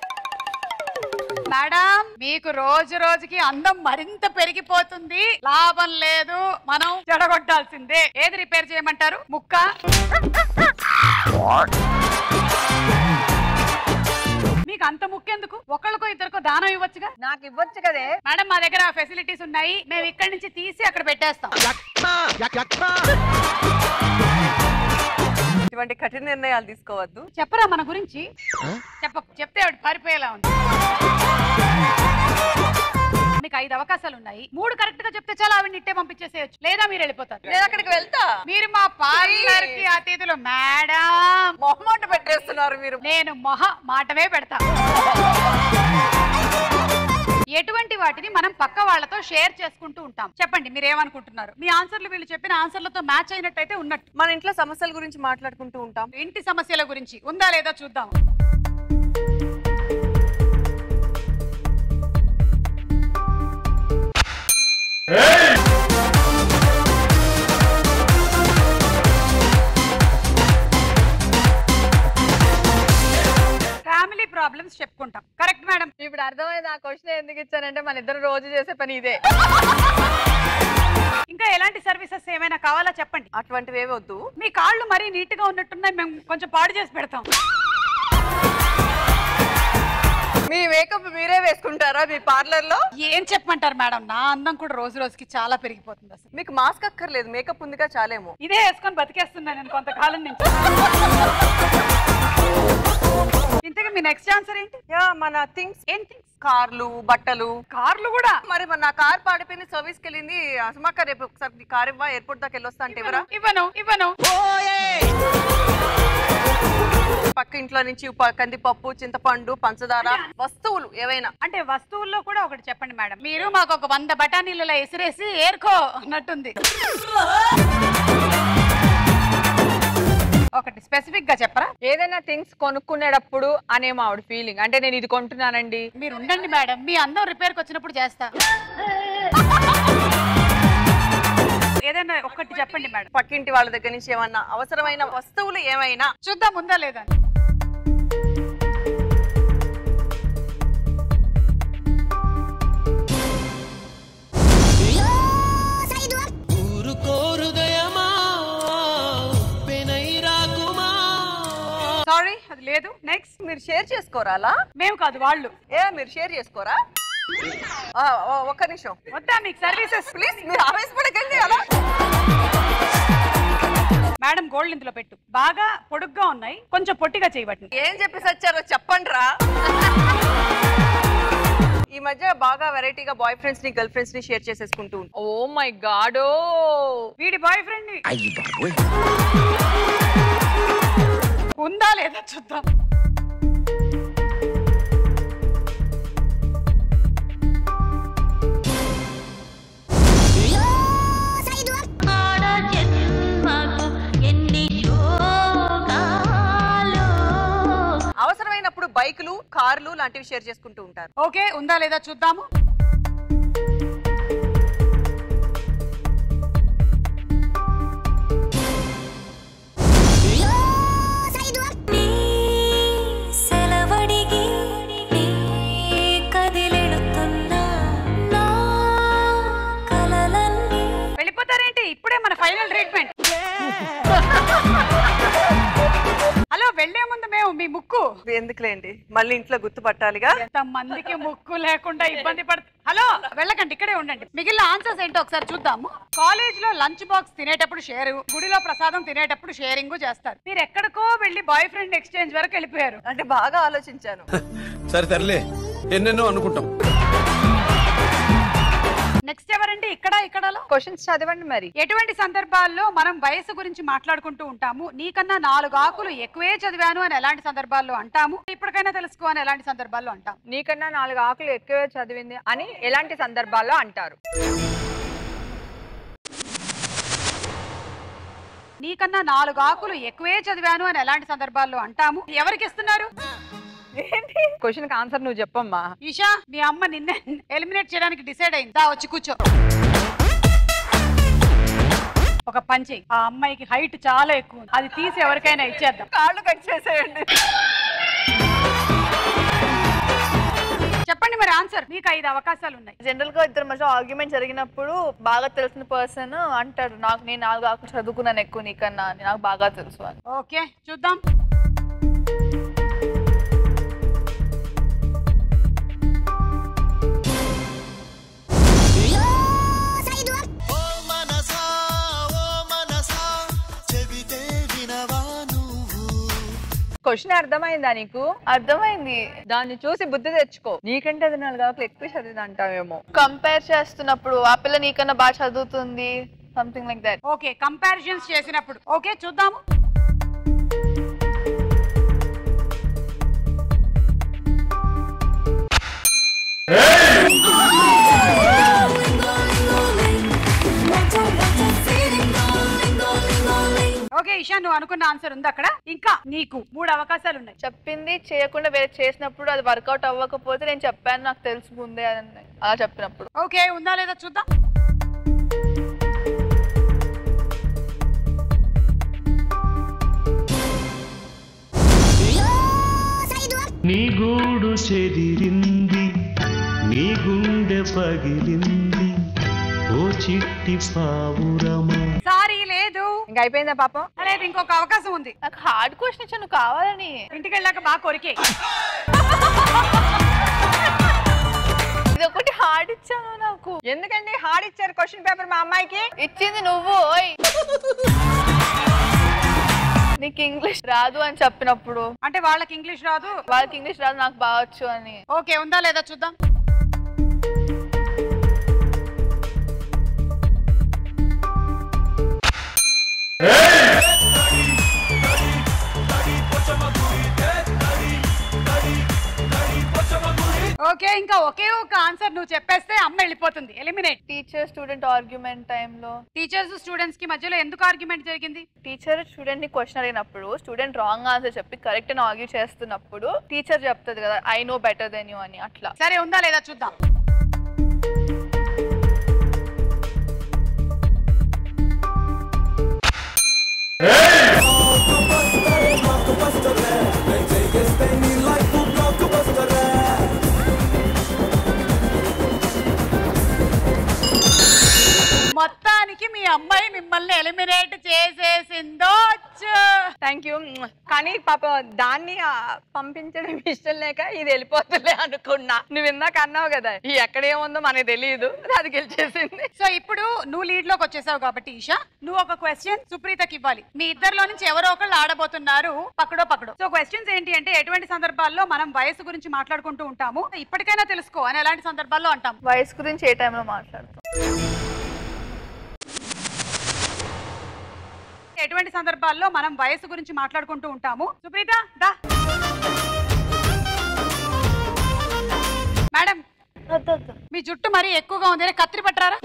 S2: మేడం మీకు రోజు రోజుకి అందం మరింత పెరిగిపోతుంది లాభం లేదు మనం చెడగొట్టాల్సిందే ఏది రిపేర్ చేయమంటారు ముక్క మీకు అంత ముక్కెందుకు ఒకళ్ళకో ఇద్దరికో దానం ఇవ్వచ్చుగా
S6: నాకు ఇవ్వచ్చు కదే
S2: మేడం మా దగ్గర ఫెసిలిటీస్ ఉన్నాయి మేము ఇక్కడి నుంచి తీసి అక్కడ పెట్టేస్తాం
S9: ఇటువంటి కఠిన నిర్ణయాలు తీసుకోవద్దు
S2: చెప్పరా మన గురించి చెప్ప చెప్తే ఆవిడ పారిపోయేలా ఉంది మీకు ఐదు అవకాశాలు ఉన్నాయి మూడు కరెక్ట్ గా చెప్తే చాలా ఆవిడ ఇట్టే పంపించేసేయచ్చు లేదా మీరు వెళ్ళిపోతారు
S9: నేను అక్కడికి వెళ్తా
S2: మీరు మా పార్లర్ కి అతిథులు మేడం
S9: మొహమాట పెట్టేస్తున్నారు మీరు
S2: నేను మొహ మాటమే పెడతా ఎటువంటి వాటిని మనం పక్క వాళ్ళతో షేర్ చేసుకుంటూ ఉంటాం చెప్పండి మీరు ఏమనుకుంటున్నారు మీ ఆన్సర్లు వీళ్ళు చెప్పిన ఆన్సర్లతో మ్యాచ్ అయినట్టయితే ఉన్నట్టు
S9: మన ఇంట్లో సమస్యల గురించి మాట్లాడుకుంటూ ఉంటాం
S2: ఇంటి సమస్యల గురించి ఉందా లేదా చూద్దాం ఫ్యామిలీ ప్రాబ్లమ్స్ చెప్పుకుంటాం కరెక్ట్ మేడం
S6: ఇప్పుడు అర్థమైంది ఆ క్వశ్చన్ ఎందుకు ఇచ్చానంటే మన ఇద్దరు రోజు చేసే పని ఇదే
S2: ఇంకా ఎలాంటి సర్వీసెస్ ఏమైనా కావాలా చెప్పండి
S9: అటువంటివి ఏవి వద్దు
S2: మీ కాళ్ళు మరీ నీట్ గా ఉన్నట్టున్నాయి మేము కొంచెం పాడు చేసి పెడతాం
S9: మీ మేకప్ మీరే వేసుకుంటారా మీ పార్లర్ లో
S2: ఏం చెప్పమంటారు మేడం నా అందం కూడా రోజు రోజుకి చాలా పెరిగిపోతుంది అసలు
S9: మీకు మాస్క్ అక్కర్లేదు మేకప్ ఉందిగా చాలేమో
S2: ఇదే వేసుకొని బతికేస్తున్నాను నేను కొంతకాలం నుంచి ఇంతకీ మీ నెక్స్ట్ ఆన్సర్ ఏంటి
S9: యా మన థింగ్స్
S2: ఏం థింగ్స్
S9: కార్లు బట్టలు
S2: కార్లు కూడా
S9: మరి మన నా కార్ పాడిపోయింది సర్వీస్కి వెళ్ళింది అసమాక రేపు ఒకసారి నీ కార్ ఇవ్వ ఎయిర్పోర్ట్ దాకా వెళ్ళొస్తా అంటే ఎవరా
S2: ఇవ్వను ఇవ్వను
S9: పక్క ఇంట్లో నుంచి ప- కందిపప్పు చింతపండు పంచదార వస్తువులు ఏవైనా
S2: అంటే వస్తువుల్లో కూడా ఒకటి చెప్పండి మేడం మీరు మాకు ఒక వంద బఠానీలలో ఎసిరేసి ఏర్కో అన్నట్టుంది ఒకటి స్పెసిఫిక్ గా చెప్పరా
S6: ఏదైనా థింగ్స్ కొనుక్కునేటప్పుడు అనే మా ఆవిడ ఫీలింగ్ అంటే నేను ఇది కొంటున్నానండి
S2: మీరు ఉండండి మేడం మీ అందం రిపేర్కి వచ్చినప్పుడు చేస్తా ఏదైనా ఒక్కటి చెప్పండి మేడం
S9: పక్కింటి వాళ్ళ దగ్గర నుంచి ఏమన్నా అవసరమైన వస్తువులు ఏమైనా
S2: చూద్దాం ఉందా లేదా సారీ అది లేదు నెక్స్ట్
S9: మీరు షేర్ చేసుకోరా అలా
S2: మేము కాదు వాళ్ళు
S9: ఏ మీరు షేర్ చేసుకోరా ఆ, ఓ, ఒక్క నిమిషం
S2: వద్దా మీకు సర్వీసెస్
S9: ప్లీజ్ మీరు ఆవేశపడకండి అలా
S2: మేడం గోల్డ్ ఇందులో పెట్టు బాగా పొడుగ్గా ఉన్నాయి కొంచెం పొట్టిగా చేయబట్టి
S9: ఏం చెప్పేసి వచ్చారో చెప్పండి రా ఈ మధ్య బాగా వెరైటీగా బాయ్ ఫ్రెండ్స్ ని గర్ల్ ఫ్రెండ్స్ ని షేర్ చేసేసుకుంటూ ఉంటాం
S6: ఓ మై గాడ్
S2: వీడి బాయ్ ఫ్రెండ్
S5: అయ్యి బాబోయ్
S2: ఉందా లేదా చూద్దాం
S9: అవసరమైనప్పుడు బైకులు కార్లు లాంటివి షేర్ చేసుకుంటూ ఉంటారు
S2: ఓకే ఉందా లేదా చూద్దాము
S4: సెలవడిగి నీ కదిలెడుతున్నా నా కలలన్నీ
S2: వెళ్ళిపోతారేంటి ఇప్పుడే మన ఫైనల్ ట్రీట్మెంట్ హలో వెళ్లే ముందు మేము మీ ముక్కు
S9: ఎందుకులేండి మళ్ళీ ఇంట్లో గుర్తుపట్టాలిగా
S2: ఎంత మందికి ముక్కు లేకుండా ఇబ్బంది పడుతుంది హలో వెళ్ళకండి ఇక్కడే ఉండండి మిగిలిన ఆన్సర్స్ ఏంటో ఒకసారి చూద్దాము కాలేజ్ లో లంచ్ బాక్స్ తినేటప్పుడు షేర్ గుడిలో ప్రసాదం తినేటప్పుడు షేరింగ్ చేస్తారు మీరు ఎక్కడికో వెళ్ళి బాయ్ ఫ్రెండ్ ఎక్స్చేంజ్ వరకు వెళ్ళిపోయారు
S9: అంటే బాగా ఆలోచించాను
S1: సరే తరలే ఎన్నెన్నో అనుకుంటాం
S2: నెక్స్ట్ ఎవరండి ఇక్కడ ఇక్కడలో
S6: క్వశ్చన్స్ చదవండి మరి
S2: ఎటువంటి సందర్భాల్లో మనం వయసు గురించి మాట్లాడుకుంటూ ఉంటాము నీకన్నా నాలుగు ఆకులు ఎక్కువే చదివాను అని ఎలాంటి సందర్భాల్లో అంటాము ఇప్పటికైనా తెలుసుకో అని ఎలాంటి సందర్భాల్లో అంటాం
S6: నీకన్నా నాలుగు ఆకులు ఎక్కువే చదివింది అని ఎలాంటి సందర్భాల్లో అంటారు
S2: నీకన్నా నాలుగు ఆకులు ఎక్కువే చదివాను అని ఎలాంటి సందర్భాల్లో అంటాము ఎవరికి ఇస్తున్నారు
S6: క్వశ్చన్ ఆన్సర్ నువ్వు చెప్పమ్మా
S2: ఈషా మీ అమ్మ నిన్నే ఎలిమినేట్ చేయడానికి డిసైడ్ అయింది దా వచ్చి కూర్చో ఒక పంచి ఆ అమ్మాయికి హైట్ చాలా ఎక్కువ ఉంది. అది తీసి ఎవరికైనా ఇచ్చేద్దాం
S9: కాళ్ళు కట్ చేసేయండి
S2: చెప్పండి మరి ఆన్సర్ మీకు ఐదు అవకాశాలు ఉన్నాయి
S7: జనరల్ గా ఇద్దరు మధ్య ఆర్గ్యుమెంట్ జరిగినప్పుడు బాగా తెలిసిన పర్సన్ అంటాడు నాకు నేను నాలుగు ఆకులు చదువుకున్నాను ఎక్కువ నీకన్నా అని నాకు బాగా తెలుసు అని
S2: ఓకే చూద్దాం
S6: క్వశ్చన్ అర్థమైందా నీకు
S7: అర్థమైంది
S6: దాన్ని చూసి బుద్ధి తెచ్చుకో నీకంటే అది నాలుగు ఆకులు ఎక్కువ చదివింది అంటావేమో
S7: కంపేర్ చేస్తున్నప్పుడు ఆ పిల్ల నీకన్నా బాగా చదువుతుంది something like that
S2: okay comparisons చేసినప్పుడు ఓకే చూద్దాము ఓకే ఇషా నువ్వు అనుకున్న ఆన్సర్ ఉంది అక్కడ ఇంకా నీకు మూడు అవకాశాలు ఉన్నాయి
S7: చెప్పింది చేయకుండా వేరే చేసినప్పుడు అది వర్కౌట్ అవ్వకపోతే నేను చెప్పాను నాకు తెలుసు ముందే అని అలా చెప్పినప్పుడు
S2: ఓకే ఉందా లేదా చూద్దాం
S8: నీ గూడు చెదిరింది నీ గుండె పగిలింది ఓ చిట్టి పావురమా
S2: సారీ లేదు
S6: ఇంకా అయిపోయిందా పాపం
S2: లేదు ఇంకొక అవకాశం ఉంది
S7: నాకు హార్డ్ క్వశ్చన్ ఇచ్చాను కావాలని
S2: ఇంటికి వెళ్ళాక బాగా కొరికే
S7: ఇది ఒకటి హార్డ్ ఇచ్చాను నాకు
S6: ఎందుకండి హార్డ్ ఇచ్చారు క్వశ్చన్ పేపర్ మా అమ్మాయికి
S7: ఇచ్చింది నువ్వు ఓయ్ నీకు ఇంగ్లీష్ రాదు అని చెప్పినప్పుడు
S2: అంటే వాళ్ళకి ఇంగ్లీష్ రాదు
S7: వాళ్ళకి ఇంగ్లీష్ రాదు నాకు బావచ్చు అని
S2: ఓకే ఉందా లేదా చూద్దాం ఓకే ఇంకా ఒకే ఒక ఆన్సర్ నువ్వు చెప్పేస్తే అమ్మ వెళ్ళిపోతుంది ఎలిమినేట్
S7: టీచర్ స్టూడెంట్ ఆర్గ్యుమెంట్ టైంలో
S2: టీచర్స్ స్టూడెంట్స్ కి మధ్యలో ఎందుకు ఆర్గ్యుమెంట్ జరిగింది
S7: టీచర్ స్టూడెంట్ ని క్వశ్చన్ అడిగినప్పుడు స్టూడెంట్ రాంగ్ ఆన్సర్ చెప్పి కరెక్ట్ అని ఆర్గ్యూ చేస్తున్నప్పుడు టీచర్ చెప్తుంది కదా I know better then you అని అట్లా
S2: సరే ఉందా లేదా చూద్దాం మొత్తానికి మీ అమ్మాయి మిమ్మల్ని ఎలిమినేట్ చేసేసిందో
S6: థ్యాంక్ యూ కానీ పాప దాన్ని ఆ, పంపించడం ఇష్టం లేక ఇది వెళ్ళిపోతుందిలే అనుకున్నా నువ్వు ఇందాక అన్నావు కదా ఈ ఎక్కడ ఏముందో మనకి తెలియదు అది గెలిచేసింది
S2: సో ఇప్పుడు నువ్వు లీడ్ లోకి వచ్చేసావు కాబట్టి ఈషా నువ్వు ఒక క్వశ్చన్ సుప్రీతకి ఇవ్వాలి మీ ఇద్దరిలో నుంచి ఎవరో ఒకళ్ళు ఆడబోతున్నారు పక్కడో పక్కడో సో క్వశ్చన్స్ ఏంటి అంటే ఎటువంటి సందర్భాల్లో మనం వయసు గురించి మాట్లాడుకుంటూ ఉంటాము ఇప్పటికైనా తెలుసుకో అని ఎలాంటి సందర్భాల్లో అంటాం
S7: వయసు గురించి ఏ టైంలో మాట్లాడతాం
S2: ఎటువంటి సందర్భాల్లో మనం వయసు గురించి మాట్లాడుకుంటూ ఉంటాము సుప్రీత దా మేడం మీ జుట్టు మరీ ఎక్కువగా ఉంది కత్తిరి పట్టరారా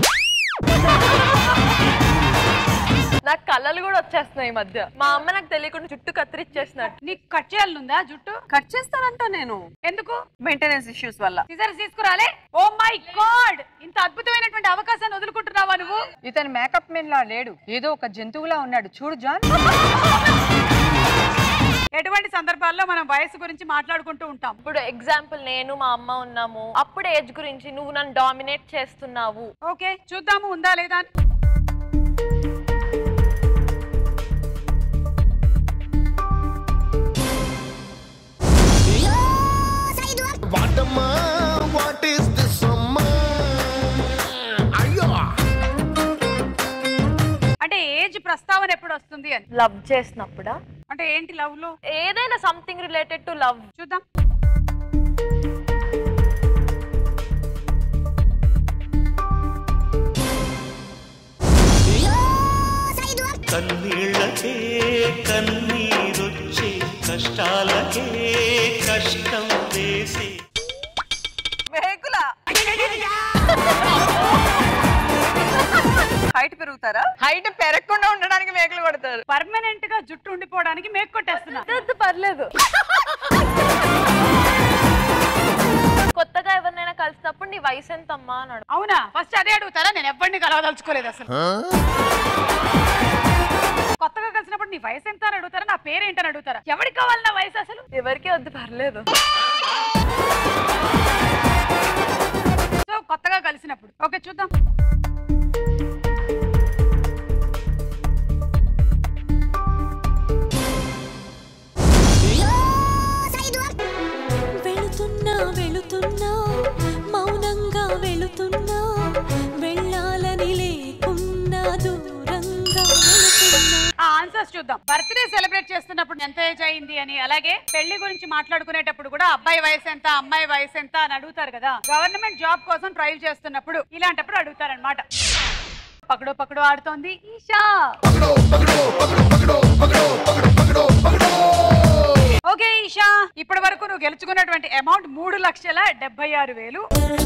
S7: నాకు కళ్ళలు కూడా వచ్చేస్తున్నాయి ఈ మధ్య మా అమ్మ నాకు తెలియకుండా జుట్టు కత్తిరిచ్చేసినట్టు
S2: నీకు కట్ చేయాలనుందా జుట్టు
S9: కట్ చేస్తానంట నేను
S2: ఎందుకు
S9: మెయింటెనెన్స్ ఇష్యూస్ వల్ల
S2: సిజర్స్ తీసుకురాలే ఓ మై గాడ్ ఇంత అద్భుతమైనటువంటి అవకాశాన్ని వదులుకుంటున్నావా నువ్వు
S6: ఇతను మేకప్ మెన్ లా లేడు ఏదో ఒక జంతువులా ఉన్నాడు చూడు జాన్
S2: ఎటువంటి సందర్భాల్లో మనం వయసు గురించి మాట్లాడుకుంటూ ఉంటాం
S7: ఇప్పుడు ఎగ్జాంపుల్ నేను మా అమ్మ ఉన్నాము అప్పుడు ఏజ్ గురించి నువ్వు నన్ను డామినేట్ చేస్తున్నావు
S2: ఓకే చూద్దాము ఉందా లేదా అని
S11: వాటమ్మా వాట్ ఈస్ దిస్ అమ్మా అయ్యో
S2: అంటే ఏజ్ ప్రస్తావన ఎప్పుడు వస్తుంది అని
S7: లవ్ చేసినప్పుడా
S2: అంటే ఏంటి లవ్ లో
S7: ఏదైనా సంథింగ్ రిలేటెడ్ టు లవ్
S2: చూద్దాం
S8: కన్నీళ్ళకే కన్నీరొచ్చే కష్టాలకే కష్టం వేసే
S9: మేకుల హైట్ పెరుగుతారా
S6: హైట్ పెరగకుండా ఉండడానికి మేకలు కొడతారు
S2: పర్మనెంట్ గా జుట్టు ఉండిపోవడానికి మేక్ కొట్టేస్తున్నా
S7: పర్లేదు కొత్తగా ఎవరినైనా కలిసినప్పుడు నీ వయసు ఎంతమ్మా అని అడుగు.
S2: అవునా ఫస్ట్ అదే అడుగుతారా నేను ఎవరిని కలవదలుచుకోలేదు అసలు కొత్తగా కలిసినప్పుడు నీ వయసు ఎంత అని అడుగుతారా నా పేరు ఏంటని అడుగుతారా ఎవరికి కావాలి నా వయసు అసలు
S7: ఎవరికి వద్దు పర్లేదు
S2: సో కొత్తగా కలిసినప్పుడు ఓకే చూద్దాం
S10: వెళుతున్నా వెళుతున్నా మౌనంగా వెళుతున్నా వెళ్ళాలని లేకున్నా దూరంగా వెళుతున్నా
S2: ఆ ఆన్సర్స్ చూద్దాం బర్త్డే సెలబ్రేట్ చేస్తున్నప్పుడు ఎంత ఏజ్ అయింది అని అలాగే పెళ్లి గురించి మాట్లాడుకునేటప్పుడు కూడా అబ్బాయి వయసు ఎంత అమ్మాయి వయసు ఎంత అని అడుగుతారు కదా గవర్నమెంట్ జాబ్ కోసం ట్రై చేస్తున్నప్పుడు ఇలాంటప్పుడు అడుగుతారనమాట పకడో పకడో ఆడుతోంది ఈషా ఓకే ఈషా ఇప్పటి వరకు నువ్వు గెలుచుకున్నటువంటి అమౌంట్ మూడు లక్షల డెబ్బై ఆరు వేలు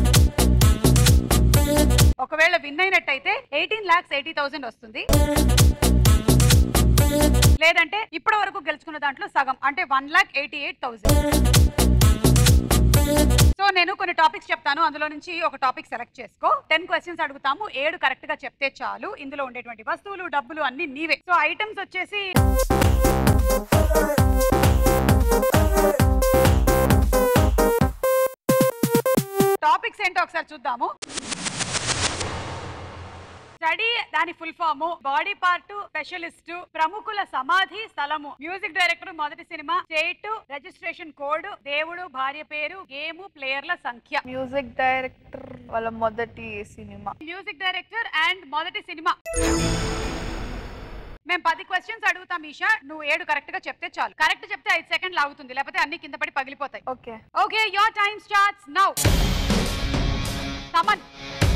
S2: ఒకవేళ విన్ అయినట్టయితే ఎయిటీన్ లాక్స్ ఎయిటీ థౌసండ్ వస్తుంది లేదంటే ఇప్పటి వరకు గెలుచుకున్న దాంట్లో సగం అంటే one lakh eighty eight thousand so నేను కొన్ని టాపిక్స్ చెప్తాను అందులో నుంచి ఒక టాపిక్ సెలెక్ట్ చేసుకో టెన్ క్వశ్చన్స్ అడుగుతాము ఏడు కరెక్ట్ గా చెప్తే చాలు ఇందులో ఉండేటువంటి వస్తువులు డబ్బులు అన్ని నీవే సో ఐటమ్స్ వచ్చేసి టాపిక్స్ ఏంటో ఒకసారి చూద్దాము స్టడీ దాని full form body part specialist ప్రముఖుల సమాధి స్థలము మ్యూజిక్ డైరెక్టర్ మొదటి సినిమా స్టేట్ రిజిస్ట్రేషన్ కోడ్ దేవుడు భార్య పేరు గేమ్ ప్లేయర్ల సంఖ్య
S7: మ్యూజిక్ డైరెక్టర్ వాళ్ళ మొదటి సినిమా
S2: మ్యూజిక్ డైరెక్టర్ అండ్ మొదటి సినిమా మేము పది క్వశ్చన్స్ అడుగుతాం ఈషా నువ్వు ఏడు కరెక్ట్ గా చెప్తే చాలు కరెక్ట్ చెప్తే ఐదు సెకండ్లు ఆగుతుంది లేకపోతే అన్ని కింద పడి పగిలిపోతాయి
S7: okay
S2: okay your time starts now సమన్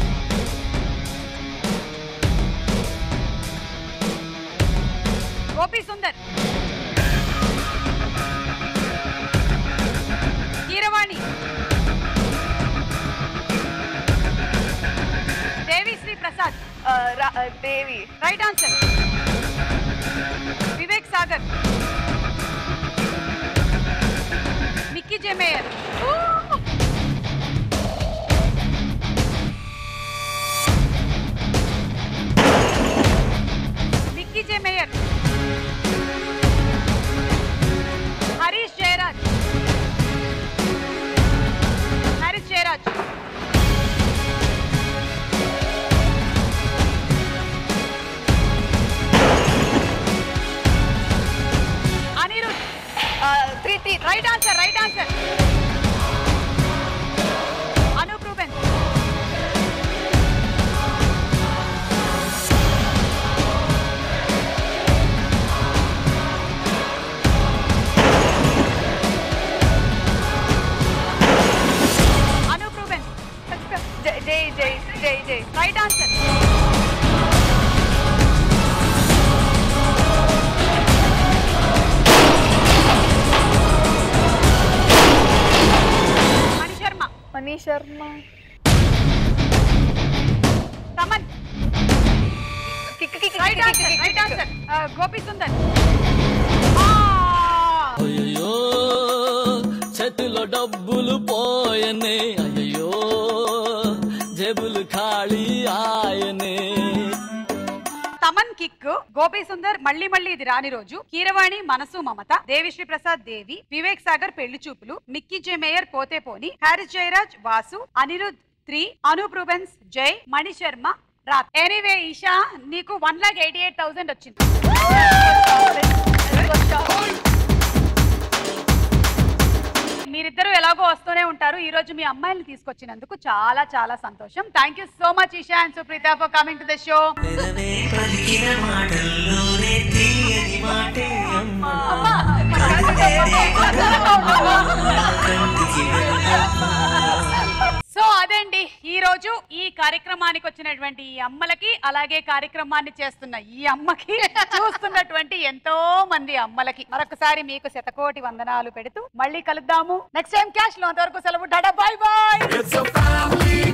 S2: Gopi Sundar Keeravani Devi Sri Prasad
S7: Devi
S2: right answer Vivek Sagar Mickey J Meyer Mickey J Meyer Harris Jayaraj Harris Jayaraj
S7: జై జై జై జై జై
S2: right answer Mani Sharma
S7: Mani Sharma
S2: Thaman right answer right answer Gopi Sundar
S18: అయ్యో చేతిలో డబ్బులు పోయనే అయ్యో జేబులు ఖాళీ ఆయనే
S2: తమన్ కిక్ గోపి సుందర్ మళ్ళీ మళ్ళీ ఇది రాని రోజు కీరవాణి మనసు మమత దేవిశ్రీ ప్రసాద్ దేవి వివేక్ సాగర్ పెళ్లి చూపులు మిక్కీ జే మేయర్ పోతే పోని Harris Jayaraj Vasu Anirudh three Anup Rubens Jai Mani Sharma రాత్ ఎనీవే ఈషా నీకు one lakh eighty eight thousand వచ్చింది మీరిద్దరూ ఎలాగో వస్తూనే ఉంటారు ఈ రోజు మీ అమ్మాయిని తీసుకొచ్చినందుకు చాలా చాలా సంతోషం thank you so much Isha and Supreetha for coming to the show
S5: పలికిన మాటల్లోనే తీయని మాటే అమ్మా
S2: సో అదండి ఈ రోజు ఈ కార్యక్రమానికి వచ్చినటువంటి ఈ అమ్మలకి అలాగే కార్యక్రమాన్ని చేస్తున్న ఈ అమ్మకి చూస్తున్నటువంటి ఎంతో మంది అమ్మలకి మరొకసారి మీకు శతకోటి వందనాలు పెడుతూ మళ్ళీ కలుద్దాము నెక్స్ట్ టైం క్యాష్ లో అంతవరకు సెలవు డాడా బాయ్ బాయ్